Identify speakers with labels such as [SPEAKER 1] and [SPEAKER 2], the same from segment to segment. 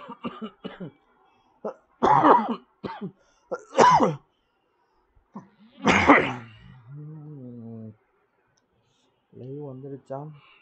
[SPEAKER 1] Live வந்துடுச்சா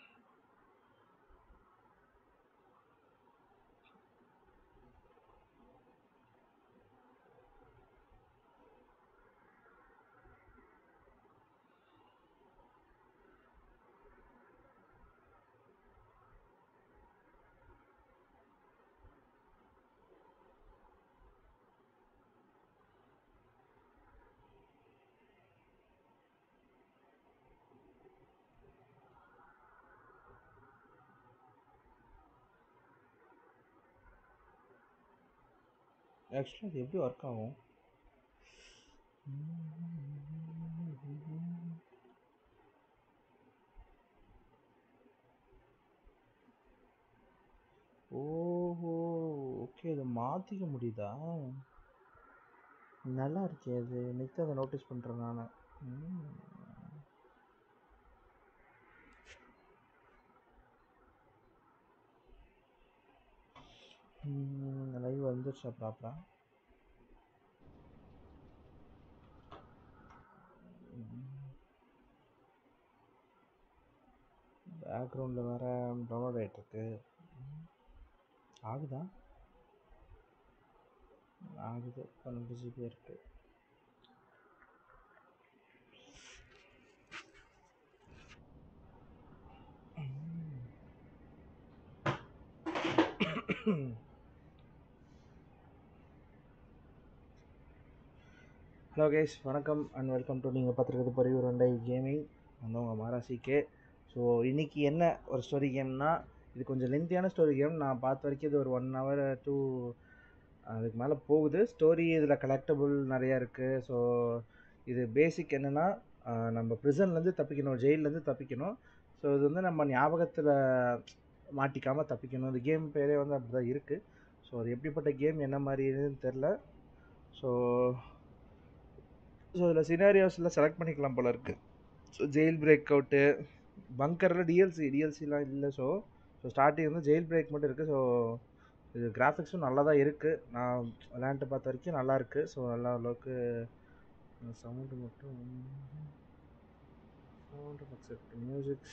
[SPEAKER 1] ஆக்சுவலாக அது எப்படி ஒர்க் ஆகும் ஓஹோ ஓகே இதை மாற்றிக்க முடியுதா நல்லா இருக்கே அது நெக்ஸ்ட் அதை நோட்டீஸ் பண்ணுறேன் நான் லைவ் வந்துருச்சா ப்ராப்பரா பேக்ரவுண்டில் வேறு டவுன்லோட் ஆகிட்டுருக்கு ஆகுதா ஆகுது பன்னெண்டு ஜிபி இருக்குது ஹலோ கேஸ் வணக்கம் அண்ட் வெல்கம் டு நீங்கள் பார்த்துருக்கிறது பொறிவு ரெண்டை கேமிங் வந்து உங்கள் மாராசிக்கே ஸோ இன்றைக்கி என்ன ஒரு ஸ்டோரி கேம்னா இது கொஞ்சம் லென்த்தியான ஸ்டோரி கேம் நான் பார்த்த வரைக்கும் இது ஒரு ஒன் ஹவர் டூ அதுக்கு மேலே போகுது ஸ்டோரி இதில் கலெக்டபுள் நிறையா இருக்குது ஸோ இது பேசிக் என்னென்னா நம்ம ப்ரிசன்லேருந்து தப்பிக்கணும் ஜெயிலேருந்து தப்பிக்கணும் ஸோ இது வந்து நம்ம ஞாபகத்தில் மாட்டிக்காமல் தப்பிக்கணும் இந்த கேம் பேரே வந்து அப்படி தான் இருக்குது ஸோ அது எப்படிப்பட்ட கேம் என்ன மாதிரின்னு தெரில ஸோ ஸோ இதில் சினாரியோஸில் செலக்ட் பண்ணிக்கலாம் போல இருக்குது ஸோ ஜெயில் பிரேக் அவுட்டு பங்கரில் டிஎல்சி டிஎல்சிலாம் இல்லை ஸோ ஸோ ஸ்டார்டிங் வந்து ஜெயில் பிரேக் மட்டும் இருக்குது ஸோ இது கிராஃபிக்ஸும் நல்லா தான் இருக்குது நான் விளையாண்டு பார்த்த வரைக்கும் நல்லா இருக்குது ஸோ நல்லா அளவுக்கு சவுண்டு மட்டும் சவுண்டு அக்செப்ட் மியூசிக்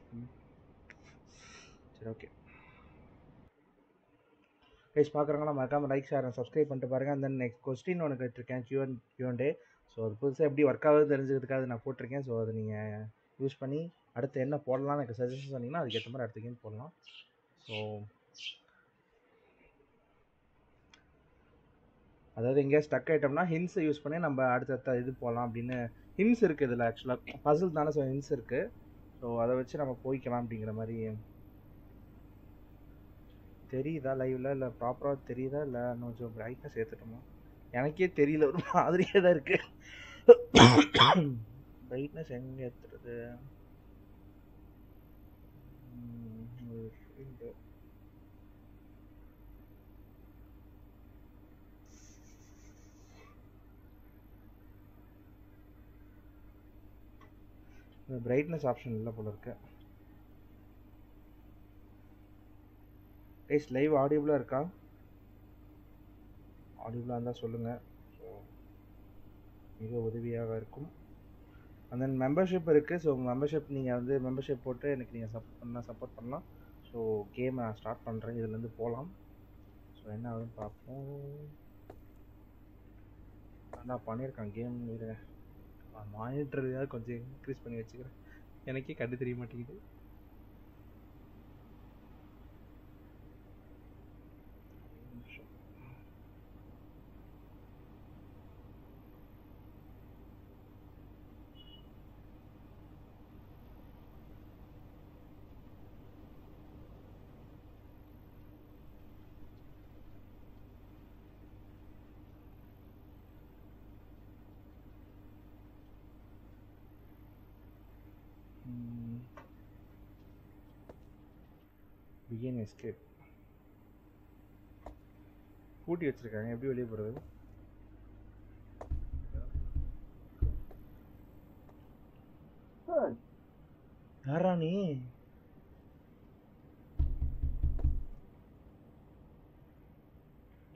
[SPEAKER 1] சரி ஓகே கைஸ் பார்க்குறவங்களா மறக்காமல் லைக் ஷேர் சப்ஸ்கிரைப் பண்ணிட்டு பாருங்கள் அந்த நெக்ஸ்ட் கொஸ்டின் ஒன்று கேட்டிருக்கேன் கியூஎன் கியூஎன்டே ஸோ அது புதுசாக எப்படி ஒர்க் ஆகுது தெரிஞ்சுக்கிறதுக்காக நான் போட்டிருக்கேன் ஸோ அதை நீங்கள் யூஸ் பண்ணி அடுத்து என்ன போடலாம்னு எனக்கு சஜஷன் சொன்னீங்கன்னா அதுக்கேற்ற மாதிரி அடுத்த கேம் போடலாம் ஸோ அதாவது எங்கேயா ஸ்டக் ஆகிட்டோம்னா ஹின்ஸை யூஸ் பண்ணி நம்ம அடுத்தடுத்த இது போகலாம் அப்படின்னு ஹின்ஸ் இருக்குது இதில் ஆக்சுவலாக பசில் தானே ஸோ ஹின்ஸ் இருக்குது ஸோ அதை வச்சு நம்ம போய்க்கலாம் அப்படிங்கிற மாதிரி தெரியுதா லைவில் இல்லை ப்ராப்பராக தெரியுதா இல்லை கொஞ்சம் பிரைட்னஸ் ஏற்றுட்டோமா எனக்கே தெரியல ஒரு மாதிரியே தான் இருக்கு பிரைட்னஸ் எங்கே ஏற்றுறது பிரைட்னஸ் ஆப்ஷன் இல்லை போல இருக்கு கைஸ் லைவ் ஆடியபிளாக இருக்கா ஆடியபிளாக இருந்தால் சொல்லுங்கள் ஸோ மிக உதவியாக இருக்கும் அண்ட் தென் மெம்பர்ஷிப் இருக்குது ஸோ மெம்பர்ஷிப் நீங்கள் வந்து மெம்பர்ஷிப் போட்டு எனக்கு நீங்கள் சப்போர்ட் பண்ணால் சப்போர்ட் பண்ணலாம் ஸோ கேமை நான் ஸ்டார்ட் பண்ணுறேன் இதுலேருந்து போகலாம் ஸோ என்ன ஆகுதுன்னு பார்ப்போம் நான் பண்ணியிருக்கேன் கேம் இது மானிட்டர் கொஞ்சம் இன்க்ரீஸ் பண்ணி வச்சுக்கிறேன் எனக்கே கண்டு தெரிய மாட்டேங்குது பிகின் எஸ்கேப் பூட்டி வச்சிருக்காங்க எப்படி வெளியே போகிறது யாரா நீ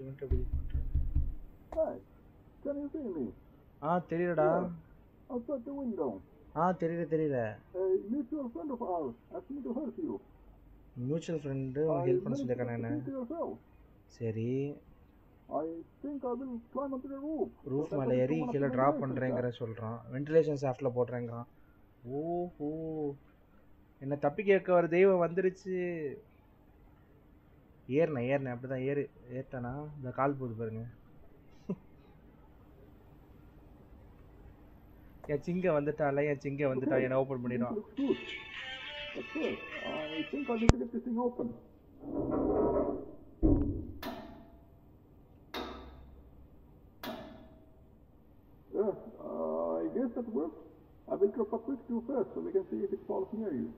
[SPEAKER 1] டாக்குமெண்ட் எப்படி பண்ணுறது
[SPEAKER 2] Hey, can you see me?
[SPEAKER 1] ஆ தெரியலடா
[SPEAKER 2] Outside the window.
[SPEAKER 1] ஆ தெரியல தெரியல
[SPEAKER 2] A mutual friend of ours asked me to help you.
[SPEAKER 1] Mutual friend
[SPEAKER 2] I
[SPEAKER 1] help பண்ண
[SPEAKER 2] managed to
[SPEAKER 1] சொல்லியிருக்கானே
[SPEAKER 2] get
[SPEAKER 1] என்ன
[SPEAKER 2] into your house.
[SPEAKER 1] சரி
[SPEAKER 2] I think I will climb onto the roof.
[SPEAKER 1] Roof
[SPEAKER 2] But I
[SPEAKER 1] மேலே
[SPEAKER 2] couldn't
[SPEAKER 1] ஏறி
[SPEAKER 2] do one of
[SPEAKER 1] கீழே
[SPEAKER 2] the
[SPEAKER 1] drop
[SPEAKER 2] ventilation
[SPEAKER 1] பண்ணுறேங்கிற சொல்கிறான் ventilation சாஃப்டில் போடுறேங்கிறான் ஓஹோ என்னை தப்பி கேட்க ஒரு தெய்வம் வந்துருச்சு ஏறினேன் ஏறினேன் அப்படி தான் ஏறு ஏறிட்டானா இந்த கால் போகுது பாருங்க என் சிங்க வந்துட்டால என் சிங்க வந்துட்டா என்ன ஓப்பன்
[SPEAKER 2] This
[SPEAKER 1] பண்ணிடுவான்
[SPEAKER 2] looks good. But first, I think I need to get this thing open. Yeah, uh, I guess that works. I will drop a quick two first so we can see if it falls near you.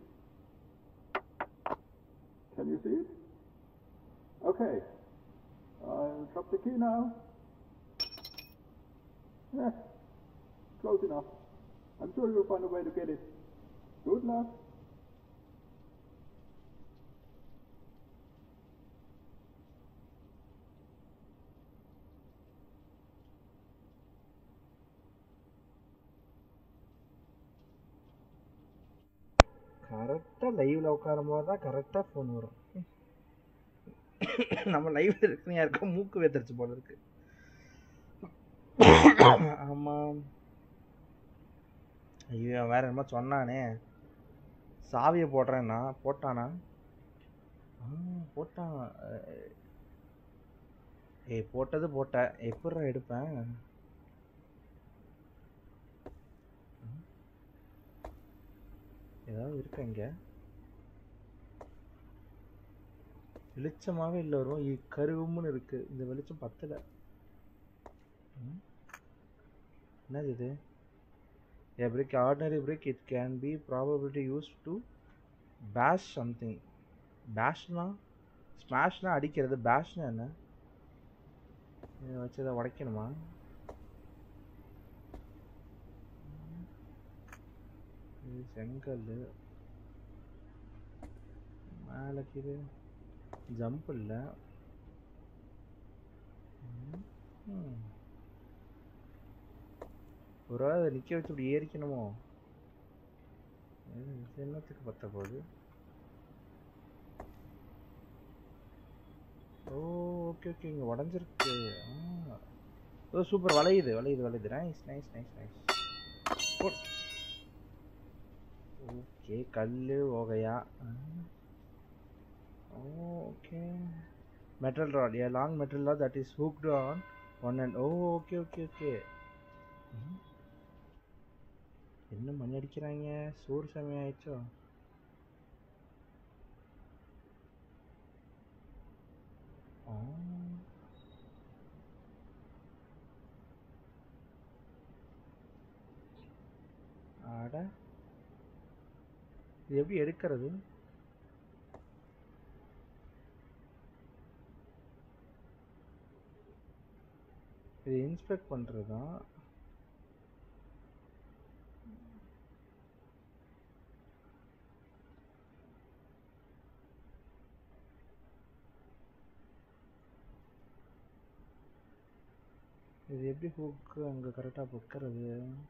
[SPEAKER 2] Can you see it? Okay. I'll drop the key now. Yeah, close enough. I'm sure you'll find a way to get it. Good luck.
[SPEAKER 1] கரெக்டாக லைவில் உட்காரும் போது தான் கரெக்டாக phone வரும் நம்ம லைவில் இருக்குன்னு யாருக்கும் மூக்கு வேத்தரிச்சு போல இருக்கு ஆமாம் ஐயோ அவன் வேற என்னமோ சொன்னானே சாவியை போடுறேன்னா போட்டானா ஆ போட்டான் அஹ், ஏய் போட்டது போட்ட எப்படிடா எடுப்பேன் ம். ஏதாவது இருக்கா இங்க வெளிச்சமாவே இல்லை வரும் இ- கருவும்னு இருக்கு இந்த வெளிச்சம் பத்தல ம். என்னது இது A brick, ordinary brick, it can be probably used to bash something. Bashனா ஸ்மாஷ்னா அடிக்கிறது பேஷ்னா என்ன இதை வச்சு அதை உடைக்கணுமா இது செங்கல் மேலே கீழே ஜம்ப் இல்லை ம். ம். ஒரு வேளை அதை நிற்க வச்சு இப்படி ஏறிக்கணுமோ இது இது என்னத்துக்கு பத்த போகுது ஓ ஓகே ஓகே இங்கே உடஞ்சிருக்கு ஆ ஓ சூப்பர் வளையுது வளையுது வளையுது nice nice nice nice okay கல் ஓகையா okay metal rod a long metal rod that is hooked on one and oh okay okay okay என்ன மணி அடிக்கிறாங்க சோறு சமயம் ஆயிடுச்சோ ஆ. அட இது எப்படி எடுக்கிறது இது இன்ஸ்பெக்ட் பண்ணுறது தான் இது எப்படி ஹூக்கு அங்கே கரெக்டாக வைக்கிறது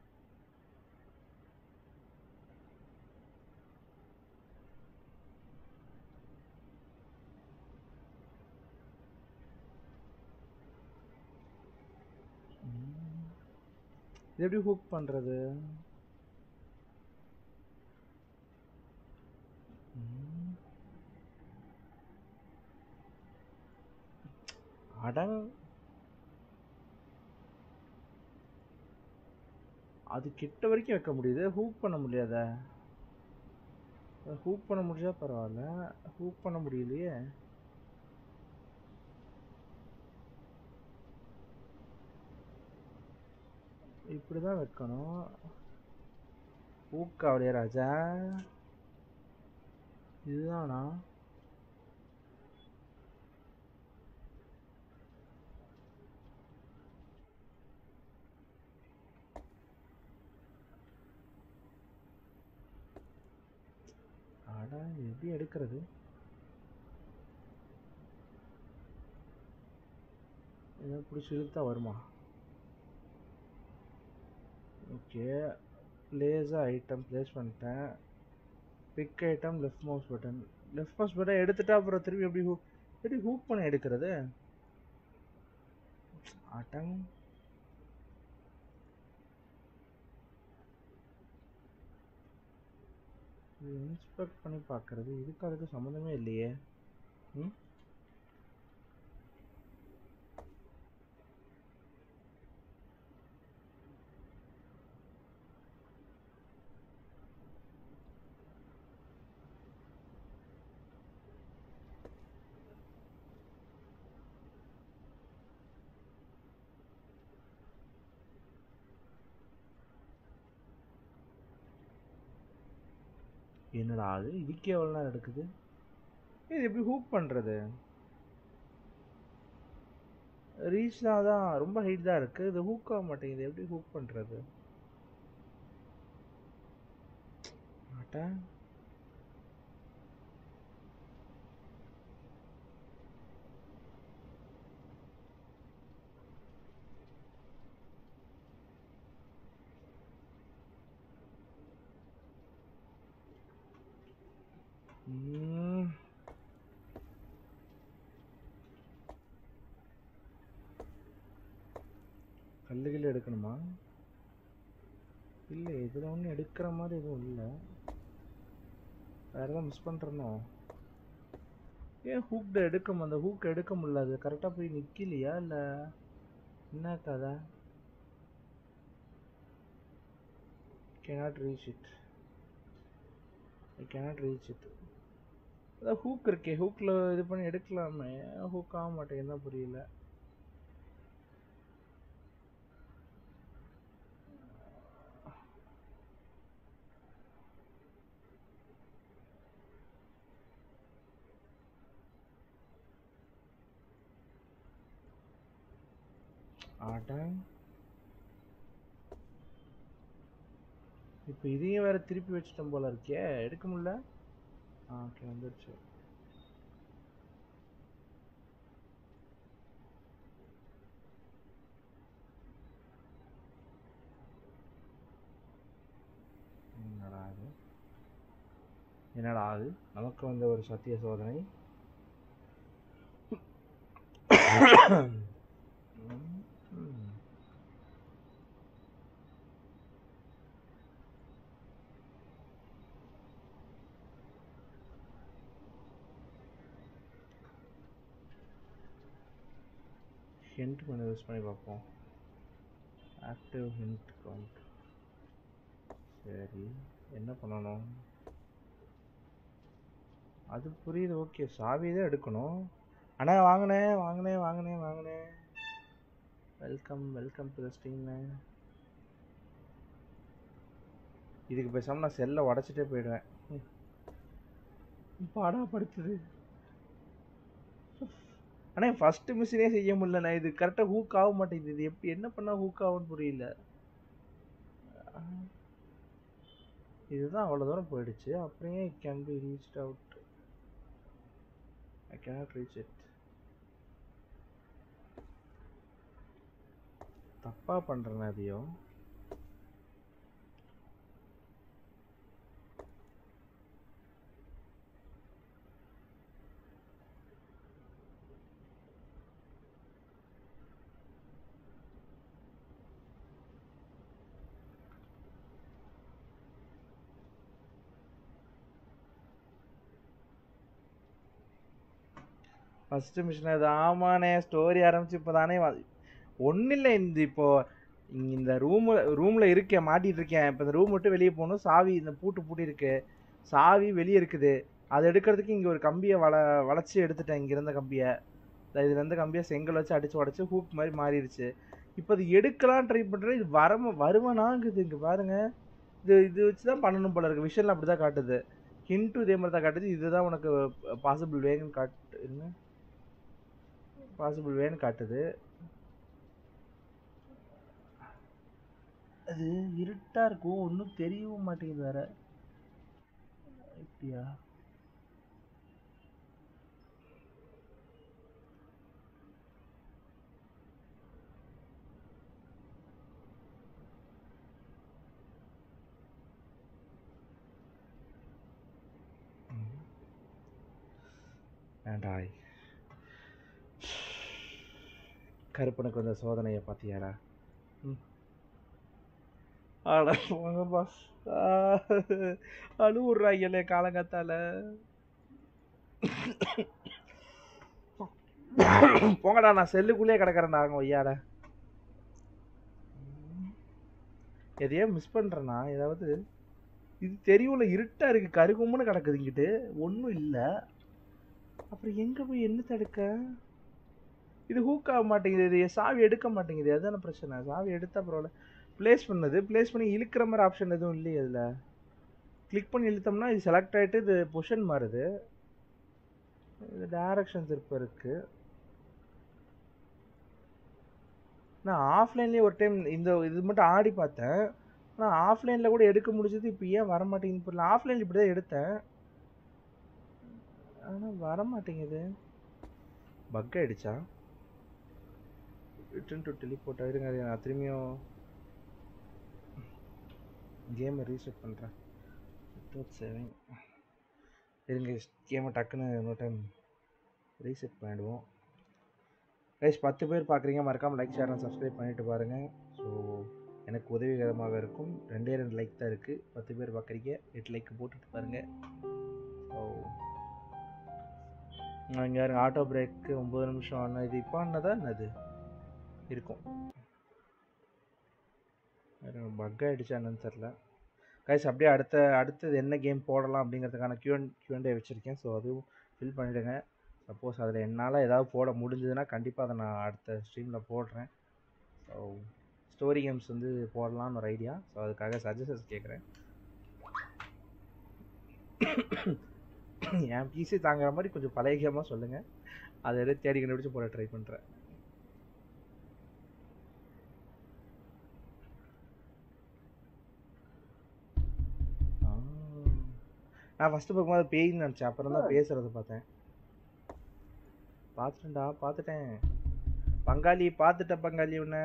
[SPEAKER 1] ம். இது எப்படி ஹூக் பண்ணுறது அடங் அது கிட்ட வரைக்கும் வைக்க முடியுது ஹூக் பண்ண முடியாத ஹூக் பண்ண முடிஞ்சா பரவாயில்ல ஹூக் பண்ண முடியலையே இப்படிதான் வைக்கணும் ஹூக் அவளையா ராஜா இதுதானா அட இது எப்படி எடுக்கிறது இதை பிடிச்சி இழுத்தா வருமா ஓகே லேஸாக ஐட்டம் ப்ளேஸ் பண்ணிட்டேன் pick item left mouse button left mouse button எடுத்துட்டா அப்புறம் திரும்பி எப்படி ஹூக் எப்படி ஹூக் பண்ணி எடுக்கிறது ஆட்டம் இன்ஸ்பெக்ட் பண்ணி பார்க்கறது இதுக்கு அதுக்கு சம்மந்தமே இல்லையே ம் என்னடா அது இதுக்கே எவ்வளோ நேரம் எடுக்குது இது எப்படி ஹூக் பண்ணுறது ரீச்லாம் தான் ரொம்ப ஹைட் தான் இருக்குது இது ஹூக் ஆக மாட்டேங்குது எப்படி ஹூக் பண்ணுறது மாட்டேன் ம். கல்லுகள் எடுக்கணுமா இல்லை இதில் ஒன்றும் எடுக்கிற மாதிரி எதுவும் இல்லை வேறு எதாவது மிஸ் பண்ணுறனோ ஏன் ஹூக் எடுக்க அந்த ஹூக் எடுக்க முடியல அது கரெக்டாக போய் நிற்கலையா இல்லை என்ன கதை cannot reach it I cannot reach it அதான் ஹூக் இருக்கே ஹூக்கில் இது பண்ணி எடுக்கலாமே ஹூக் ஆக மாட்டேங்குது தான் புரியல ஆட்டம் இப்போ இதையும் வேற திருப்பி வச்சிட்டோம் போல இருக்கே எடுக்க முடியல ஆ ஓகே வந்துருச்சு என்னடா அது என்னடா அது நமக்கு வந்த ஒரு சத்திய சோதனை ம், ம். ஹிண்ட் கொஞ்சம் யூஸ் பண்ணி பார்ப்போம் ஆக்டிவ் ஹிண்ட் கவுண்ட் சரி என்ன பண்ணணும் அது புரியுது ஓகே சாவி தான் எடுக்கணும் அண்ணா வாங்கினேன் வாங்கினேன் வாங்கினேன் வாங்கினேன் வெல்கம் வெல்கம் டு த ஸ்டீம்ண்ணே இதுக்கு பேசாமல் நான் செல்லை உடச்சிட்டே போயிடுவேன் ம். பாடா படுத்துது அண்ணா ஃபர்ஸ்ட் மிஷினே செய்ய முடியலண்ணா இது கரெக்டாக ஹூக் ஆக மாட்டேங்குது இது எப்படி என்ன பண்ணால் ஹூக் ஆகும்னு புரியல இதுதான் அவ்வளோ தூரம் போயிடுச்சு அப்புறம் ஏன் can be reached out I cannot reach it தப்பாக பண்ணுறேன் அதையும் ஃபஸ்ட்டு மிஷின் அது ஆமாண்ணே ஸ்டோரி ஆரம்பிச்சு இப்போ தானே ஒன்றும் இல்லை இந்த இப்போ இங்க இந்த ரூமில் ரூமில் இருக்கேன் மாட்டிட்டு இருக்கேன் இப்போ இந்த ரூம் விட்டு வெளியே போகணும் சாவி இந்த பூட்டு பூட்டியிருக்கு சாவி வெளியே இருக்குது அதை எடுக்கிறதுக்கு இங்கே ஒரு கம்பியை வள வளைச்சி எடுத்துட்டேன் இங்கே இருந்த கம்பியை இதுல இருந்த கம்பியை செங்கல் வச்சு அடிச்சு உடச்சி ஹூக் மாதிரி மாறிடுச்சு இப்போ அது எடுக்கலாம் ட்ரை பண்ணுறேன் இது வரம வருமானாங்குது இங்கே பாருங்க இது இது வச்சு தான் பண்ணணும் போல இருக்கு விஷயம் அப்படி தான் காட்டுது ஹிண்ட்டும் இதே மாதிரி தான் காட்டுது இதுதான் உனக்கு பாசிபிள் வேணும்னு காட்டு என்ன பாசிபிள் வேன்னு காட்டுது அது இருட்டா இருக்கும் ஒன்றும் தெரியவும் மாட்டேங்குது வேற இப்படியா ஏண்டாய் கருப்பனுக்கு வந்த சோதனையை பார்த்தியாடா ம் ஆடா போங்கப்பா அழுவுறாங்களே காலங்காத்தால போங்கடா நான் செல்லுக்குள்ளே கிடக்கிறேன்டா அங்கே ஒய்யாட எதையோ மிஸ் பண்ணுறேன்னா ஏதாவது இது தெரியும்ல இருட்டாக இருக்குது கருகும்னு கிடக்குது இங்கிட்டு ஒன்றும் இல்லை அப்புறம் எங்கே போய் என்ன தடுக்க இது ஹூக் ஆக மாட்டேங்குது இது சாவி எடுக்க மாட்டேங்குது அதுதானே பிரச்சனை சாவி எடுத்தா பரவாயில்ல ப்ளேஸ் பண்ணது ப்ளேஸ் பண்ணி இழுக்கிற மாதிரி ஆப்ஷன் எதுவும் இல்லையே அதில் கிளிக் பண்ணி இழுத்தோம்னா இது செலக்ட் ஆகிட்டு இது பொசிஷன் மாறுது இது டைரக்ஷன் திருப்ப இருக்குது நான் ஆஃப்லைன்லேயே ஒரு டைம் இந்த இது மட்டும் ஆடி பார்த்தேன் ஆனால் ஆஃப்லைனில் கூட எடுக்க முடிஞ்சது இப்போ ஏன் வர மாட்டேங்குது புரியல ஆஃப்லைனில் இப்படி தான் எடுத்தேன் ஆனால் வர மாட்டேங்குது பக் ஆயிடுச்சா ரிட்டன் டு டெலிபோர்ட் இருங்க இருங்க, நான் திரும்பியும் கேமை ரீசெட் பண்ணுறேன் செவன் இருங்க கேமை டக்குன்னு இன்னொரு டைம் ரீசெட் பண்ணிடுவோம் கைஸ் பத்து பேர் பார்க்குறீங்க மறக்காமல் லைக் ஷேர் சப்ஸ்கிரைப் பண்ணிட்டு பாருங்கள் ஸோ எனக்கு உதவிகரமாக இருக்கும் ரெண்டே ரெண்டு லைக் தான் இருக்குது பத்து பேர் பார்க்குறீங்க எட்டு லைக் போட்டுட்டு பாருங்கள் ஸோ இங்கே யாருங்க ஆட்டோ பிரேக்கு ஒம்பது நிமிஷம் ஆனால் இது இப்போ ஆனதா என்னது இருக்கும் பக் ஆகிடுச்சா என்னன்னு தெரில கைஸ் அப்படியே அடுத்த அடுத்தது என்ன கேம் போடலாம் அப்படிங்கிறதுக்கான கியூஎன் கியூஎன்டே வச்சுருக்கேன் ஸோ அதுவும் ஃபில் பண்ணிவிடுங்க சப்போஸ் அதில் என்னால் ஏதாவது போட முடிஞ்சதுன்னா கண்டிப்பாக அதை நான் அடுத்த ஸ்ட்ரீமில் போடுறேன் ஸோ ஸ்டோரி கேம்ஸ் வந்து போடலாம்னு ஒரு ஐடியா ஸோ அதுக்காக சஜஷன்ஸ் கேட்குறேன் என் பிசி தாங்குற மாதிரி கொஞ்சம் பழைய கேமாக சொல்லுங்கள் அதை எதாவது தேடி கண்டுபிடிச்சு போட ட்ரை பண்ணுறேன் நான் ஃபஸ்ட்டு பார்க்கும்போது பேய்ன்னு நினச்சேன் அப்புறம் தான் பேசுகிறத பார்த்தேன் பார்த்துட்டேன்டா பார்த்துட்டேன் பங்காளி பார்த்துட்ட பங்காளி உன்னை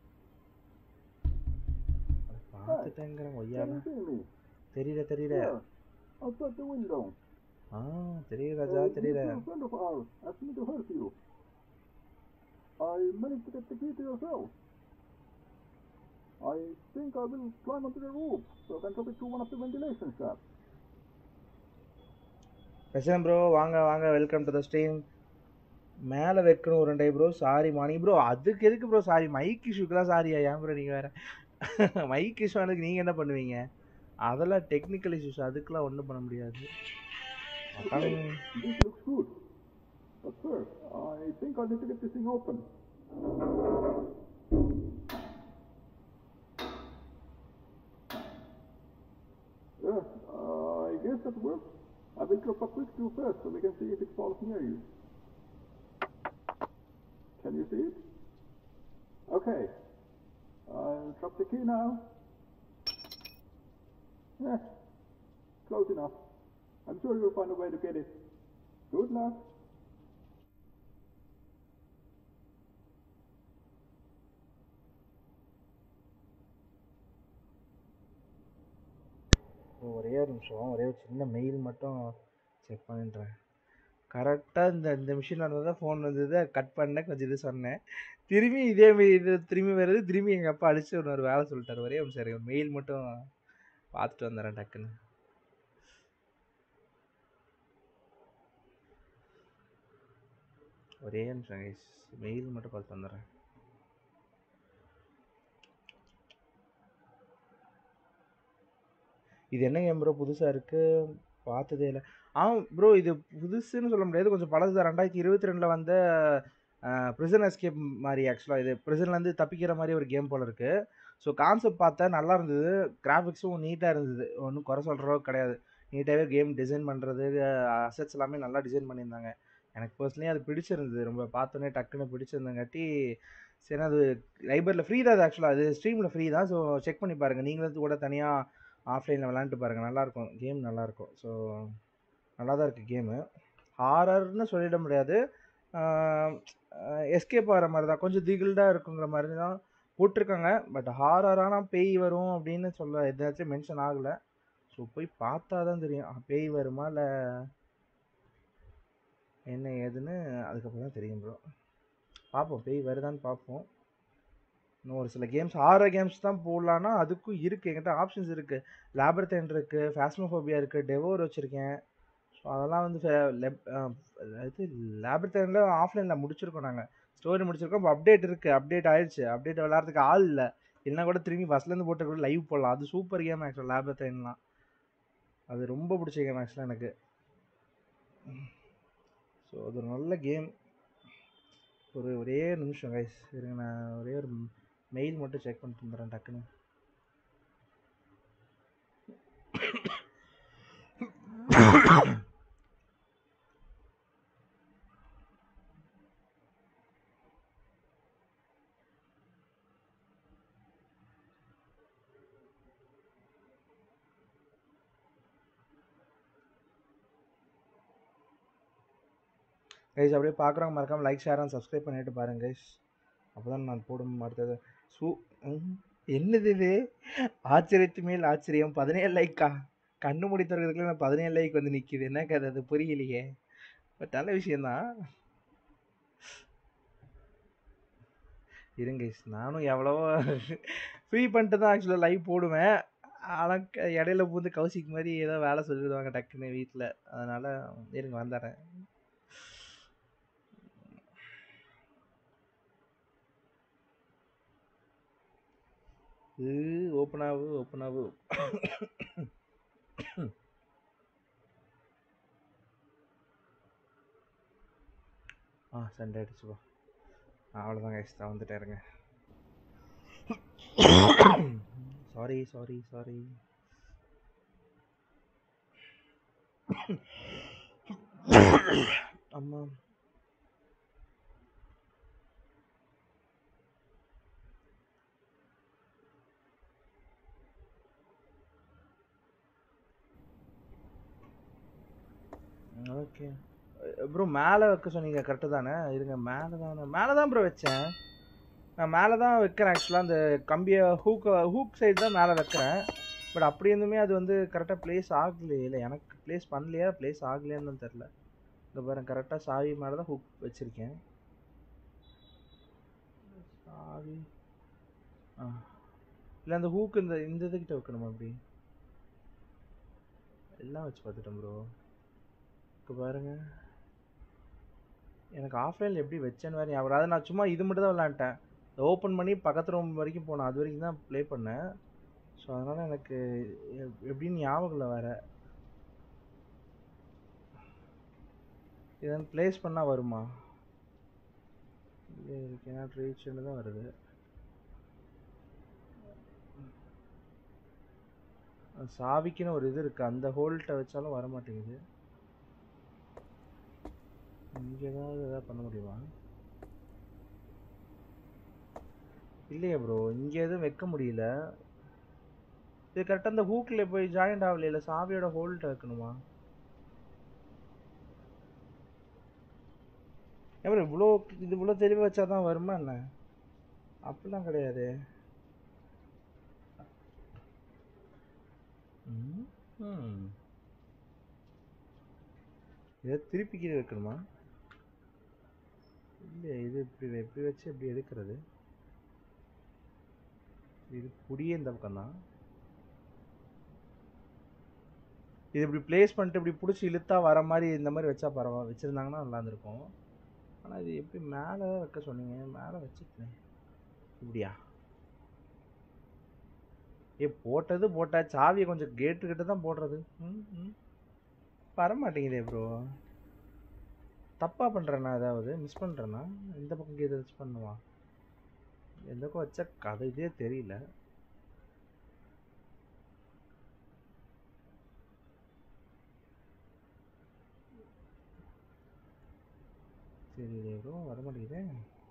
[SPEAKER 1] பார்த்துட்டேங்கிறேன்
[SPEAKER 2] Can
[SPEAKER 1] ஒய்யால
[SPEAKER 2] you see me?
[SPEAKER 1] தெரியல தெரியல
[SPEAKER 2] Yeah. Outside the window.
[SPEAKER 1] ஆ தெரியுது ராஜா
[SPEAKER 2] Uh,
[SPEAKER 1] தெரியல
[SPEAKER 2] A friend of ours asked me to help you. I managed to get the key to your cell. I think I will climb onto the roof so I can drop it through one of the ventilation shafts.
[SPEAKER 1] Prasan bro வாங்க வாங்க welcome to the stream மேலே வைக்கணும் ஒரு ரெண்டை bro sorry மாணி bro அதுக்கு எதுக்கு bro sorry mic இஷ்யூக்கெலாம் சாரியா ஏன் ப்ரோ நீங்கள் வேறு மைக் இஷ்யூ ஆனதுக்கு நீங்கள் என்ன பண்ணுவீங்க அதெல்லாம் டெக்னிக்கல் இஷ்யூஸ் அதுக்கெலாம் ஒன்றும் பண்ண முடியாது
[SPEAKER 2] Okay, this looks good. But first, I think I need to get this thing open. Yeah, uh, I guess that works. I will drop a quick two first so we can see if it falls near you. Can you see it? Okay. I'll drop the key now. Yeah, close enough. I'm sure you'll find a way to get it. Good luck.
[SPEAKER 1] ஒரே ஒரு நிமிஷம் ஒரே ஒரு சின்ன mail மட்டும் check பண்ணிடுறேன் கரெக்டாக இந்த இந்த மிஷின் வந்தது ஃபோன் வந்தது கட் பண்ணேன் கொஞ்சம் இது சொன்னேன் திரும்பி இதே மெய் இது திரும்பி வருது திரும்பி எங்கள் அப்பா அடிச்சு இன்னொரு வேலை சொல்லிட்டாரு ஒரே ஒரு சரி மெயில் மட்டும் பார்த்துட்டு வந்துடுறேன் டக்குன்னு ஒரே நிமிஷம் கைஸ் மெயில் மட்டும் பார்த்து வந்துடுறேன் இது என்ன கேம் ப்ரோ புதுசாக இருக்குது பார்த்ததே இல்லை ஆ ப்ரோ இது புதுசுன்னு சொல்ல முடியாது கொஞ்சம் பழசு தான் ரெண்டாயிரத்தி இருபத்தி ரெண்டில் வந்த ப்ரிசன் எஸ்கேப் மாதிரி ஆக்சுவலாக இது ப்ரிசன்லேருந்து தப்பிக்கிற மாதிரி ஒரு கேம் போல் இருக்குது ஸோ கான்செப்ட் பார்த்தா நல்லா இருந்தது கிராஃபிக்ஸும் நீட்டாக இருந்தது ஒன்றும் குறை சொல்கிற அளவுக்கு கிடையாது நீட்டாகவே கேம் டிசைன் பண்ணுறது அசட்ஸ் எல்லாமே நல்லா டிசைன் பண்ணியிருந்தாங்க எனக்கு பர்சனலி அது பிடிச்சிருந்தது ரொம்ப பார்த்தோன்னே டக்குன்னு பிடிச்சிருந்தங்காட்டி சரி அது லைப்ரரியில் ஃப்ரீ தான் அது ஆக்சுவலாக அது ஸ்ட்ரீமில் ஃப்ரீ தான் ஸோ செக் பண்ணி பாருங்கள் நீங்களும் கூட தனியாக ஆஃப்லைனில் விளாண்டுட்டு பாருங்கள் நல்லாயிருக்கும் கேம் நல்லாயிருக்கும் ஸோ நல்லா தான் இருக்குது கேமு ஹாரர்னு சொல்லிட முடியாது எஸ்கேப் ஆகிற மாதிரி தான் கொஞ்சம் திகில்டாக இருக்குங்கிற மாதிரி தான் போட்டிருக்காங்க பட் ஹாரரான பேய் வரும் அப்படின்னு சொல்ல எதாச்சும் மென்ஷன் ஆகலை ஸோ போய் பார்த்தா தான் தெரியும் அஹ், பேய் வருமா இல்லை என்ன ஏதுன்னு அதுக்கப்புறம் தான் தெரியும் ப்ரோ பார்ப்போம் பேய் வருதான்னு பார்ப்போம் இன்னும் ஒரு சில கேம்ஸ் ஆறு கேம்ஸ் தான் போடலான்னா அதுக்கும் இருக்குது என்கிட்ட ஆப்ஷன்ஸ் இருக்குது லேபர்தேன் இருக்குது ஃபேஸ்மோஃபோபியா இருக்குது டெவோர் வச்சுருக்கேன் ஸோ அதெல்லாம் வந்து ஃபே- லெப் அஹ் இது லேபர்தேனில் ஆஃப்லைனில் முடிச்சிருக்கோம் நாங்கள் ஸ்டோரி முடிச்சிருக்கோம் இப்போ அப்டேட் இருக்குது அப்டேட் ஆயிடுச்சு அப்டேட் விளாட்றதுக்கு ஆள் இல்லை இல்லைனா கூட திரும்பி ஃபஸ்ட்லேருந்து போட்டு கூட லைவ் போடலாம் அது சூப்பர் கேம் ஆக்சுவலாக லேபர்தேன்லாம் அது ரொம்ப பிடிச்ச கேம் ஆக்சுவலாக எனக்கு ஸோ அது ஒரு நல்ல கேம் ஒரு ஒரே நிமிஷம் கைஸ் இருங்க நான் ஒரே ஒரு மெயில் மட்டும் செக் பண்ணிட்டு வந்துடுறேன் டக்குன்னு கைஸ் அப்படியே பார்க்குறவங்க மறக்காம லைக் ஷேர் அண்ட் சப்ஸ்கிரைப் பண்ணிட்டு பாருங்க கைஸ் அப்போ தான் நான் போடும் அடுத்தது சூ ம், என்னது இது ஆச்சரியத்து மேல் ஆச்சரியம் பதினேழு லைக்கா கண்ணு மூடி திறக்கிறதுக்குள்ள நான் பதினேழு லைக் வந்து நிற்கிது என்ன கதை அது புரியலையே பட் நல்ல விஷயந்தான் இருங்க guys, நானும் எவ்வளவோ ஃப்ரீ பண்ணிட்டு தான் ஆக்சுவலாக லைவ் போடுவேன் ஆனால் க- இடையில பூந்து கௌசிக் மாதிரி ஏதோ வேலை சொல்லிடுவாங்க டக்குன்னு வீட்டில் அதனால் இருங்க வந்துடுறேன் ஓப்பன் ஆகு ஓப்பன் ஆகு ஆ சண்டே அடிச்சுப்பா அவ்வளோதான் கைஸ் தான் வந்துட்டே இருங்க சாரி சாரி சாரி அம்மா ஓகே ப்ரோ மேலே வைக்க சொன்னீங்க கரெக்டு தானே இருங்க மேலே தானே மேலே தான் ப்ரோ வச்சேன் நான் மேலே தான் வைக்கிறேன் ஆக்சுவலாக அந்த கம்பியை ஹூக் ஹூக் சைடு தான் மேலே வைக்கிறேன் பட் அப்படி இருந்துமே அது வந்து கரெக்டாக ப்ளேஸ் ஆகலையே இல்லை எனக்கு ப்ளேஸ் பண்ணலையா ப்ளேஸ் ஆகலையான்னு தான் தெரில இந்த பாருங்க கரெக்டாக சாவி மேலே தான் ஹூக் வச்சுருக்கேன் சாவி ஆ இல்லை அந்த ஹூக் இந்த இந்த இதுக்கிட்ட வைக்கணுமா அப்படி எல்லாம் வச்சு பார்த்துட்டேன் ப்ரோ இப்போ பாருங்க எனக்கு ஆஃப்லைனில் எப்படி வச்சேன்னு வேறு ஞாபகம் இல்ல. அதாவது நான் சும்மா இது மட்டும் தான் விளாண்டேன் ஓப்பன் பண்ணி பக்கத்து ரூம் வரைக்கும் போனேன் அது வரைக்கும் தான் ப்ளே பண்ணேன் ஸோ அதனால் எனக்கு எப்- எப்படின்னு ஞாபகம் இல்லை வேறு இதன் ப்ளேஸ் பண்ணால் வருமா இல்லை இதுக்கு என்ன ரீச்னு தான் வருது அது சாவிக்குன்னு ஒரு இது இருக்குது அந்த ஹோல்ட்டை வச்சாலும் வர மாட்டேங்குது இங்கே ஏதாவது எதாவது பண்ண முடியுமா இல்லையே ப்ரோ இங்கே எதுவும் வைக்க முடியல இது கரெக்டாக அந்த ஹூக்கில் போய் ஜாயிண்ட் ஆகலையில சாவியோட ஹோல்ட்டை வைக்கணுமா ஏன் இவ்வளோ இது இவ்வளோ தெளிவாக வச்சா தான் வருமா என்ன அப்படிலாம் கிடையாது ம் ம். இதை திருப்பி கீழே வைக்கணுமா இல்லை இது இப்படி வை- இப்படி வச்சு இப்படி எடுக்கிறது இது புடியே இந்த பக்கம் தான் இது இப்படி ப்ளேஸ் பண்ணிட்டு இப்படி பிடிச்சி இழுத்தா வர மாதிரி இந்த மாதிரி வச்சா பரவாயில்ல வச்சுருந்தாங்கன்னா நல்லா இருந்திருக்கும் ஆனால் இது எப்படி மேலே வைக்க சொன்னீங்க மேலே வச்சுட்டேன் இப்படியா ஏ போட்டது போட்டா சாவியை கொஞ்சம் கேட்டுக்கிட்ட தான் போடுறது ம் ம் வர மாட்டேங்குதே ப்ரோ தப்பாக பண்ணுறேன்னா ஏதாவது மிஸ் பண்ணுறேன்னா இந்த பக்கம் எது மிஸ் பண்ணுவா எந்த பக்கம் வச்சா கதை இதே தெரியல சரி ப்ரோ வர மாட்டேங்குதே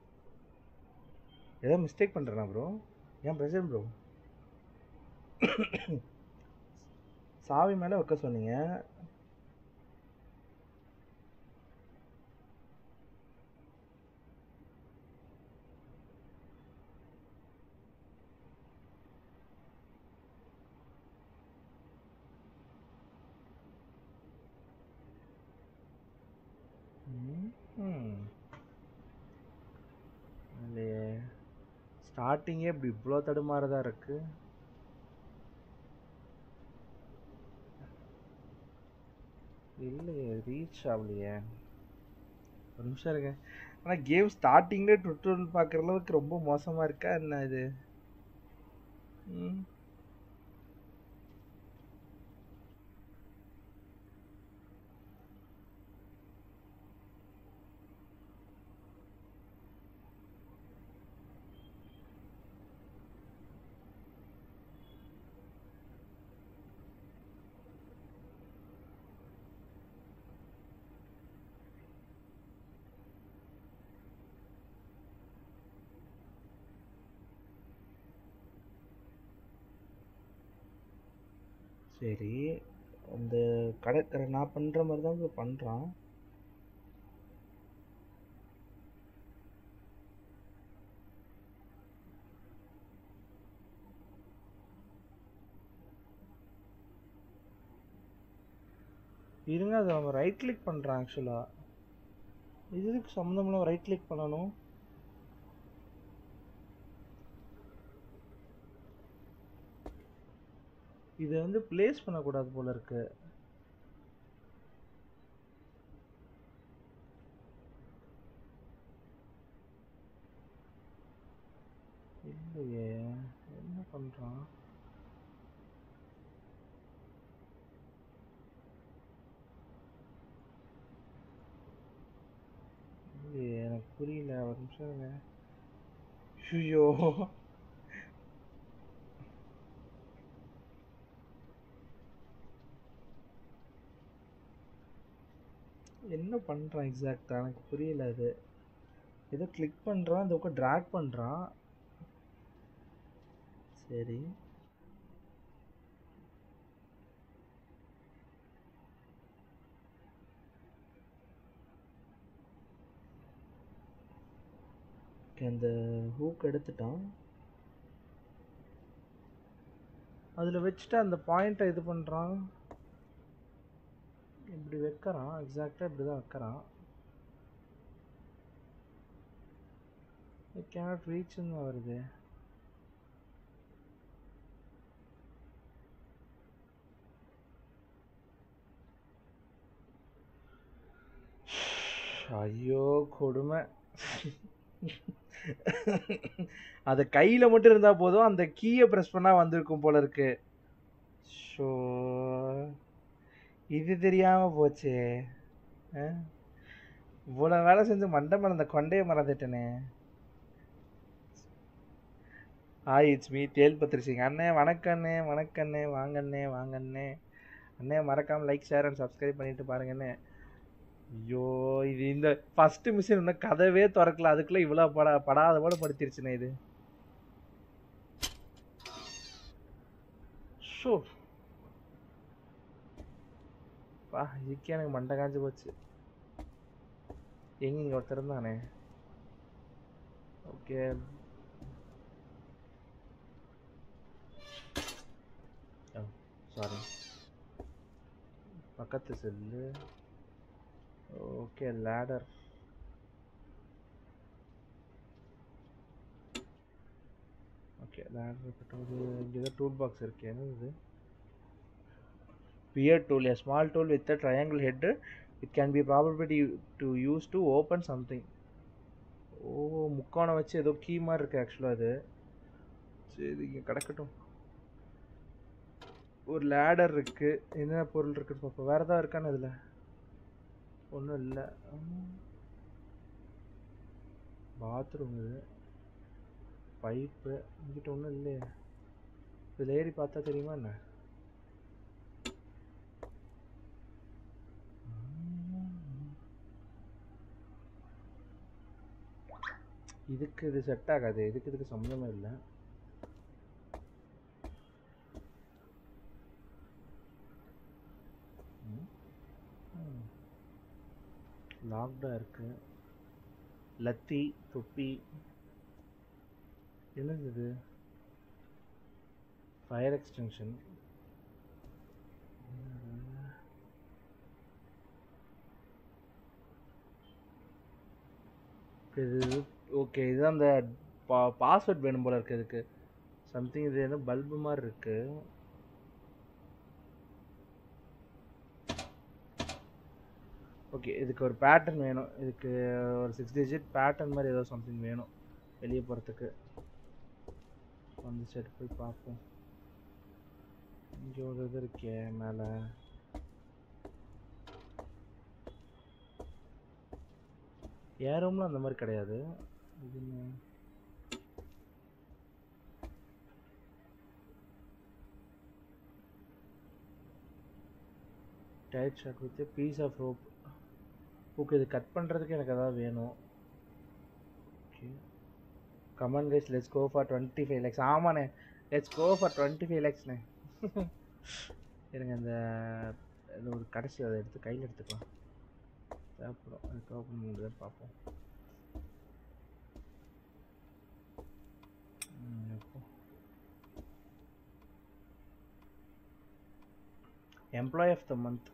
[SPEAKER 1] ஏதோ மிஸ்டேக் பண்ணுறேனா ப்ரோ ஏன் பிரசன்ட் ப்ரோ சாவி மேலே வைக்க சொன்னீங்க ம். ஸ்டார்டிங்கே இப்படி இவ்வளோ தடுமாறதா இருக்கு இல்லையே ரீச் ஆகலையே ஒரு நிமிஷம் இருங்க ஆனால் கேம் ஸ்டார்டிங்லேயே டுட்டோரியல் பார்க்குற அளவுக்கு ரொம்ப மோசமாக இருக்கா என்ன இது ம் சரி அந்த கடற்கரை நான் பண்ணுற மாதிரி தான் இப்போ பண்ணுறான் இருங்க அது அவன் ரைட் கிளிக் பண்ணுறான் ஆக்சுவலாக இதுக்கு சம்மந்தமில்ல ரைட் கிளிக் பண்ணணும் இதை வந்து ப்ளேஸ் பண்ணக்கூடாது போல இருக்கு இல்லையே என்ன பண்றான் இல்லையே எனக்கு புரியல ஒரு நிமிஷம் இருங்க ஐயோ என்ன பண்ணுறான் எக்ஸாக்டாக எனக்கு புரியல அது ஏதோ கிளிக் பண்ணுறான் இந்த பக்கம் ட்ராக் பண்ணுறான் சரி Okay, அந்த ஹூக் எடுத்துட்டான் அதில் வச்சுட்டு அந்த பாயிண்ட்டை இது பண்ணுறான் இப்படி வைக்கிறான் எக்ஸாக்டாக இப்படி தான் வைக்கிறான் கேனாட் ரீச்னு வருது ஐயோ கொடுமை அது கையில் மட்டும் இருந்தால் போதும் அந்த கீயை ப்ரெஸ் பண்ணால் வந்திருக்கும் போல இருக்கு ஷோ இது தெரியாமல் போச்சே ஆ? இவ்வளோ வேலை செஞ்சு மண்டை மறந்த கொண்டையை மறந்துட்டேனே ஹாய் இட்ஸ் மீ தேல் பத்திரிசிங் அண்ணே வணக்கண்ணே வணக்கண்ணே வாங்கண்ணே வாங்கண்ணே அண்ணே மறக்காமல் லைக் ஷேர் அண்ட் சப்ஸ்கிரைப் பண்ணிட்டு பாருங்கண்ணே ஐயோ இது இந்த ஃபர்ஸ்ட் மிஷின் இன்னும் கதவே திறக்கல அதுக்குள்ள இவ்வளோ படா படாத பாடு படுத்திருச்சுண்ணே இது ஷோ பா இதுக்கே எனக்கு மண்டை காஞ்சு போச்சு எங்க இங்க ஒருத்தர் இருந்தானே ஓகே சாரி பக்கத்து cell okay ladder okay ladder இருக்கட்டும் இது இங்கே ஏதோ டூல் பாக்ஸ் இருக்கு என்ன இது பியர் tool a small tool with a triangle head it can be probably to use to open something ஓ முக்கோணம் வச்சு ஏதோ கீ மாதிரி இருக்கு ஆக்சுவலாக அது சரி இங்கே கிடக்கட்டும் ஒரு லேடர் இருக்கு என்ன பொருள் இருக்குன்னு பார்ப்போம் வேற ஏதாவது இருக்கான்னு இதில் ஒன்றும் இல்லை பாத்ரூம் இது பைப்பு இங்கிட்ட ஒன்றும் இல்லையே இதில் ஏறி பார்த்தா தெரியுமா என்ன இதுக்கு இது செட் ஆகாது இதுக்கு இதுக்கு சம்மந்தமே இல்லை லாக்டா இருக்கு லத்தி தொப்பி என்னது இது ஃபயர் எக்ஸ்டென்ஷன் இது ஓகே இது அந்த பா பாஸ்வேர்ட் வேணும் போல இருக்கு இதுக்கு சம்திங் இது ஏதோ பல்பு மாதிரி இருக்கு ஓகே இதுக்கு ஒரு பேட்டர்ன் வேணும் இதுக்கு ஒரு சிக்ஸ் டிஜிட் பேட்டர்ன் மாதிரி ஏதோ சம்திங் வேணும் வெளியே போகிறதுக்கு அந்த சைடு போய் பார்ப்போம் இங்கே ஒரு இது இருக்கே மேலே என் ரூமில் அந்த மாதிரி கிடையாது இது என்ன? Tied shut with piece of rope okay இது கட் பண்ணுறதுக்கு எனக்கு அதாவது வேணும் okay come on guys let's go for twenty five likes ஆமாண்ணே let's go for twenty five லேக்ஸ்ண்ணே இருங்க இந்த இது ஒரு கடைசி அதை எடுத்து கையில் எடுத்துக்கலாம் தேவைப்படும் அதுக்கு ஓப்பன் பண்ணுறதுன்னு பார்ப்போம் ம், எப்போ எம்ப்ளாய் ஆஃப் த மந்த்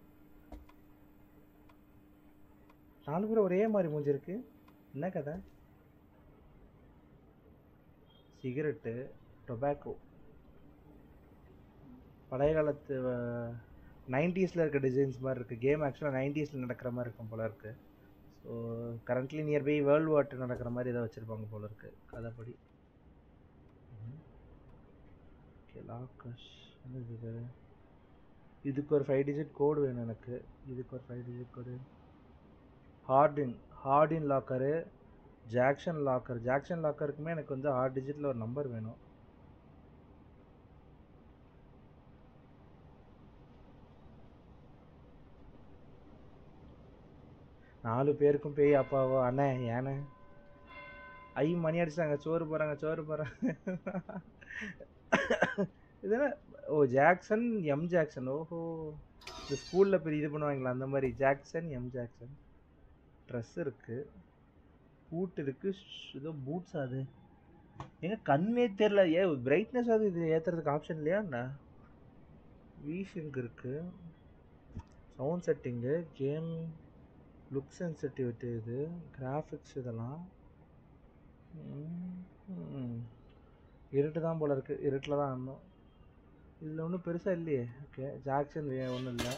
[SPEAKER 1] நாலு பேர் ஒரே மாதிரி மூஞ்சி இருக்கு என்ன கதை சிகரெட்டு டொபாக்கோ பழைய காலத்து நைன்டிஸில் இருக்க டிசைன்ஸ் மாதிரி இருக்குது கேம் ஆக்சுவலாக நைன்டிஸில் நடக்கிற மாதிரி இருக்கும் போல இருக்குது so currently nearby world war நடக்கிற மாதிரி ஏதோ வச்சுருப்பாங்க போல இருக்குது கதைப்படி ஓகே லாக்கஸ் என்னது இது இதுக்கு ஒரு ஃபைவ் டிஜிட் கோடு வேணும் எனக்கு இதுக்கு ஒரு five digit code Hardin Hardin locker Jackson locker Jackson லாக்கருக்குமே எனக்கு வந்து ஆறு டிஜிட்டில் ஒரு நம்பர் வேணும் நாலு பேருக்கும் பேய் அப்பாவோ அண்ணே ஏண்ணே ஐ மணி அடிச்சாங்க சோறு போகிறாங்க சோறு போகிறாங்க இதென்ன ஓ ஜாக்சன் எம் ஜாக்சன் ஓஹோ இந்த ஸ்கூலில் பெரிய இது பண்ணுவாங்களா அந்த மாதிரி ஜாக்சன் எம் ஜாக்சன் ட்ரெஸ் இருக்கு பூட் இருக்கு ஷ்- ஏதோ பூட்ஸ் அது எங்க கண்ணே தெரில ஏ பிரைட்னஸ் அது இது ஏத்துறதுக்கு ஆப்ஷன் இல்லையா என்ன வீசிங் இருக்கு sound setting game look sensitivity இது கிராஃபிக்ஸ் இதெல்லாம் ம். இருட்டு தான் போல இருக்கு இருட்டில் தான் ஆடணும் இதில் ஒன்றும் பெருசாக இல்லையே ஓகே ஜாக்சன் ஒன்றும் இல்லை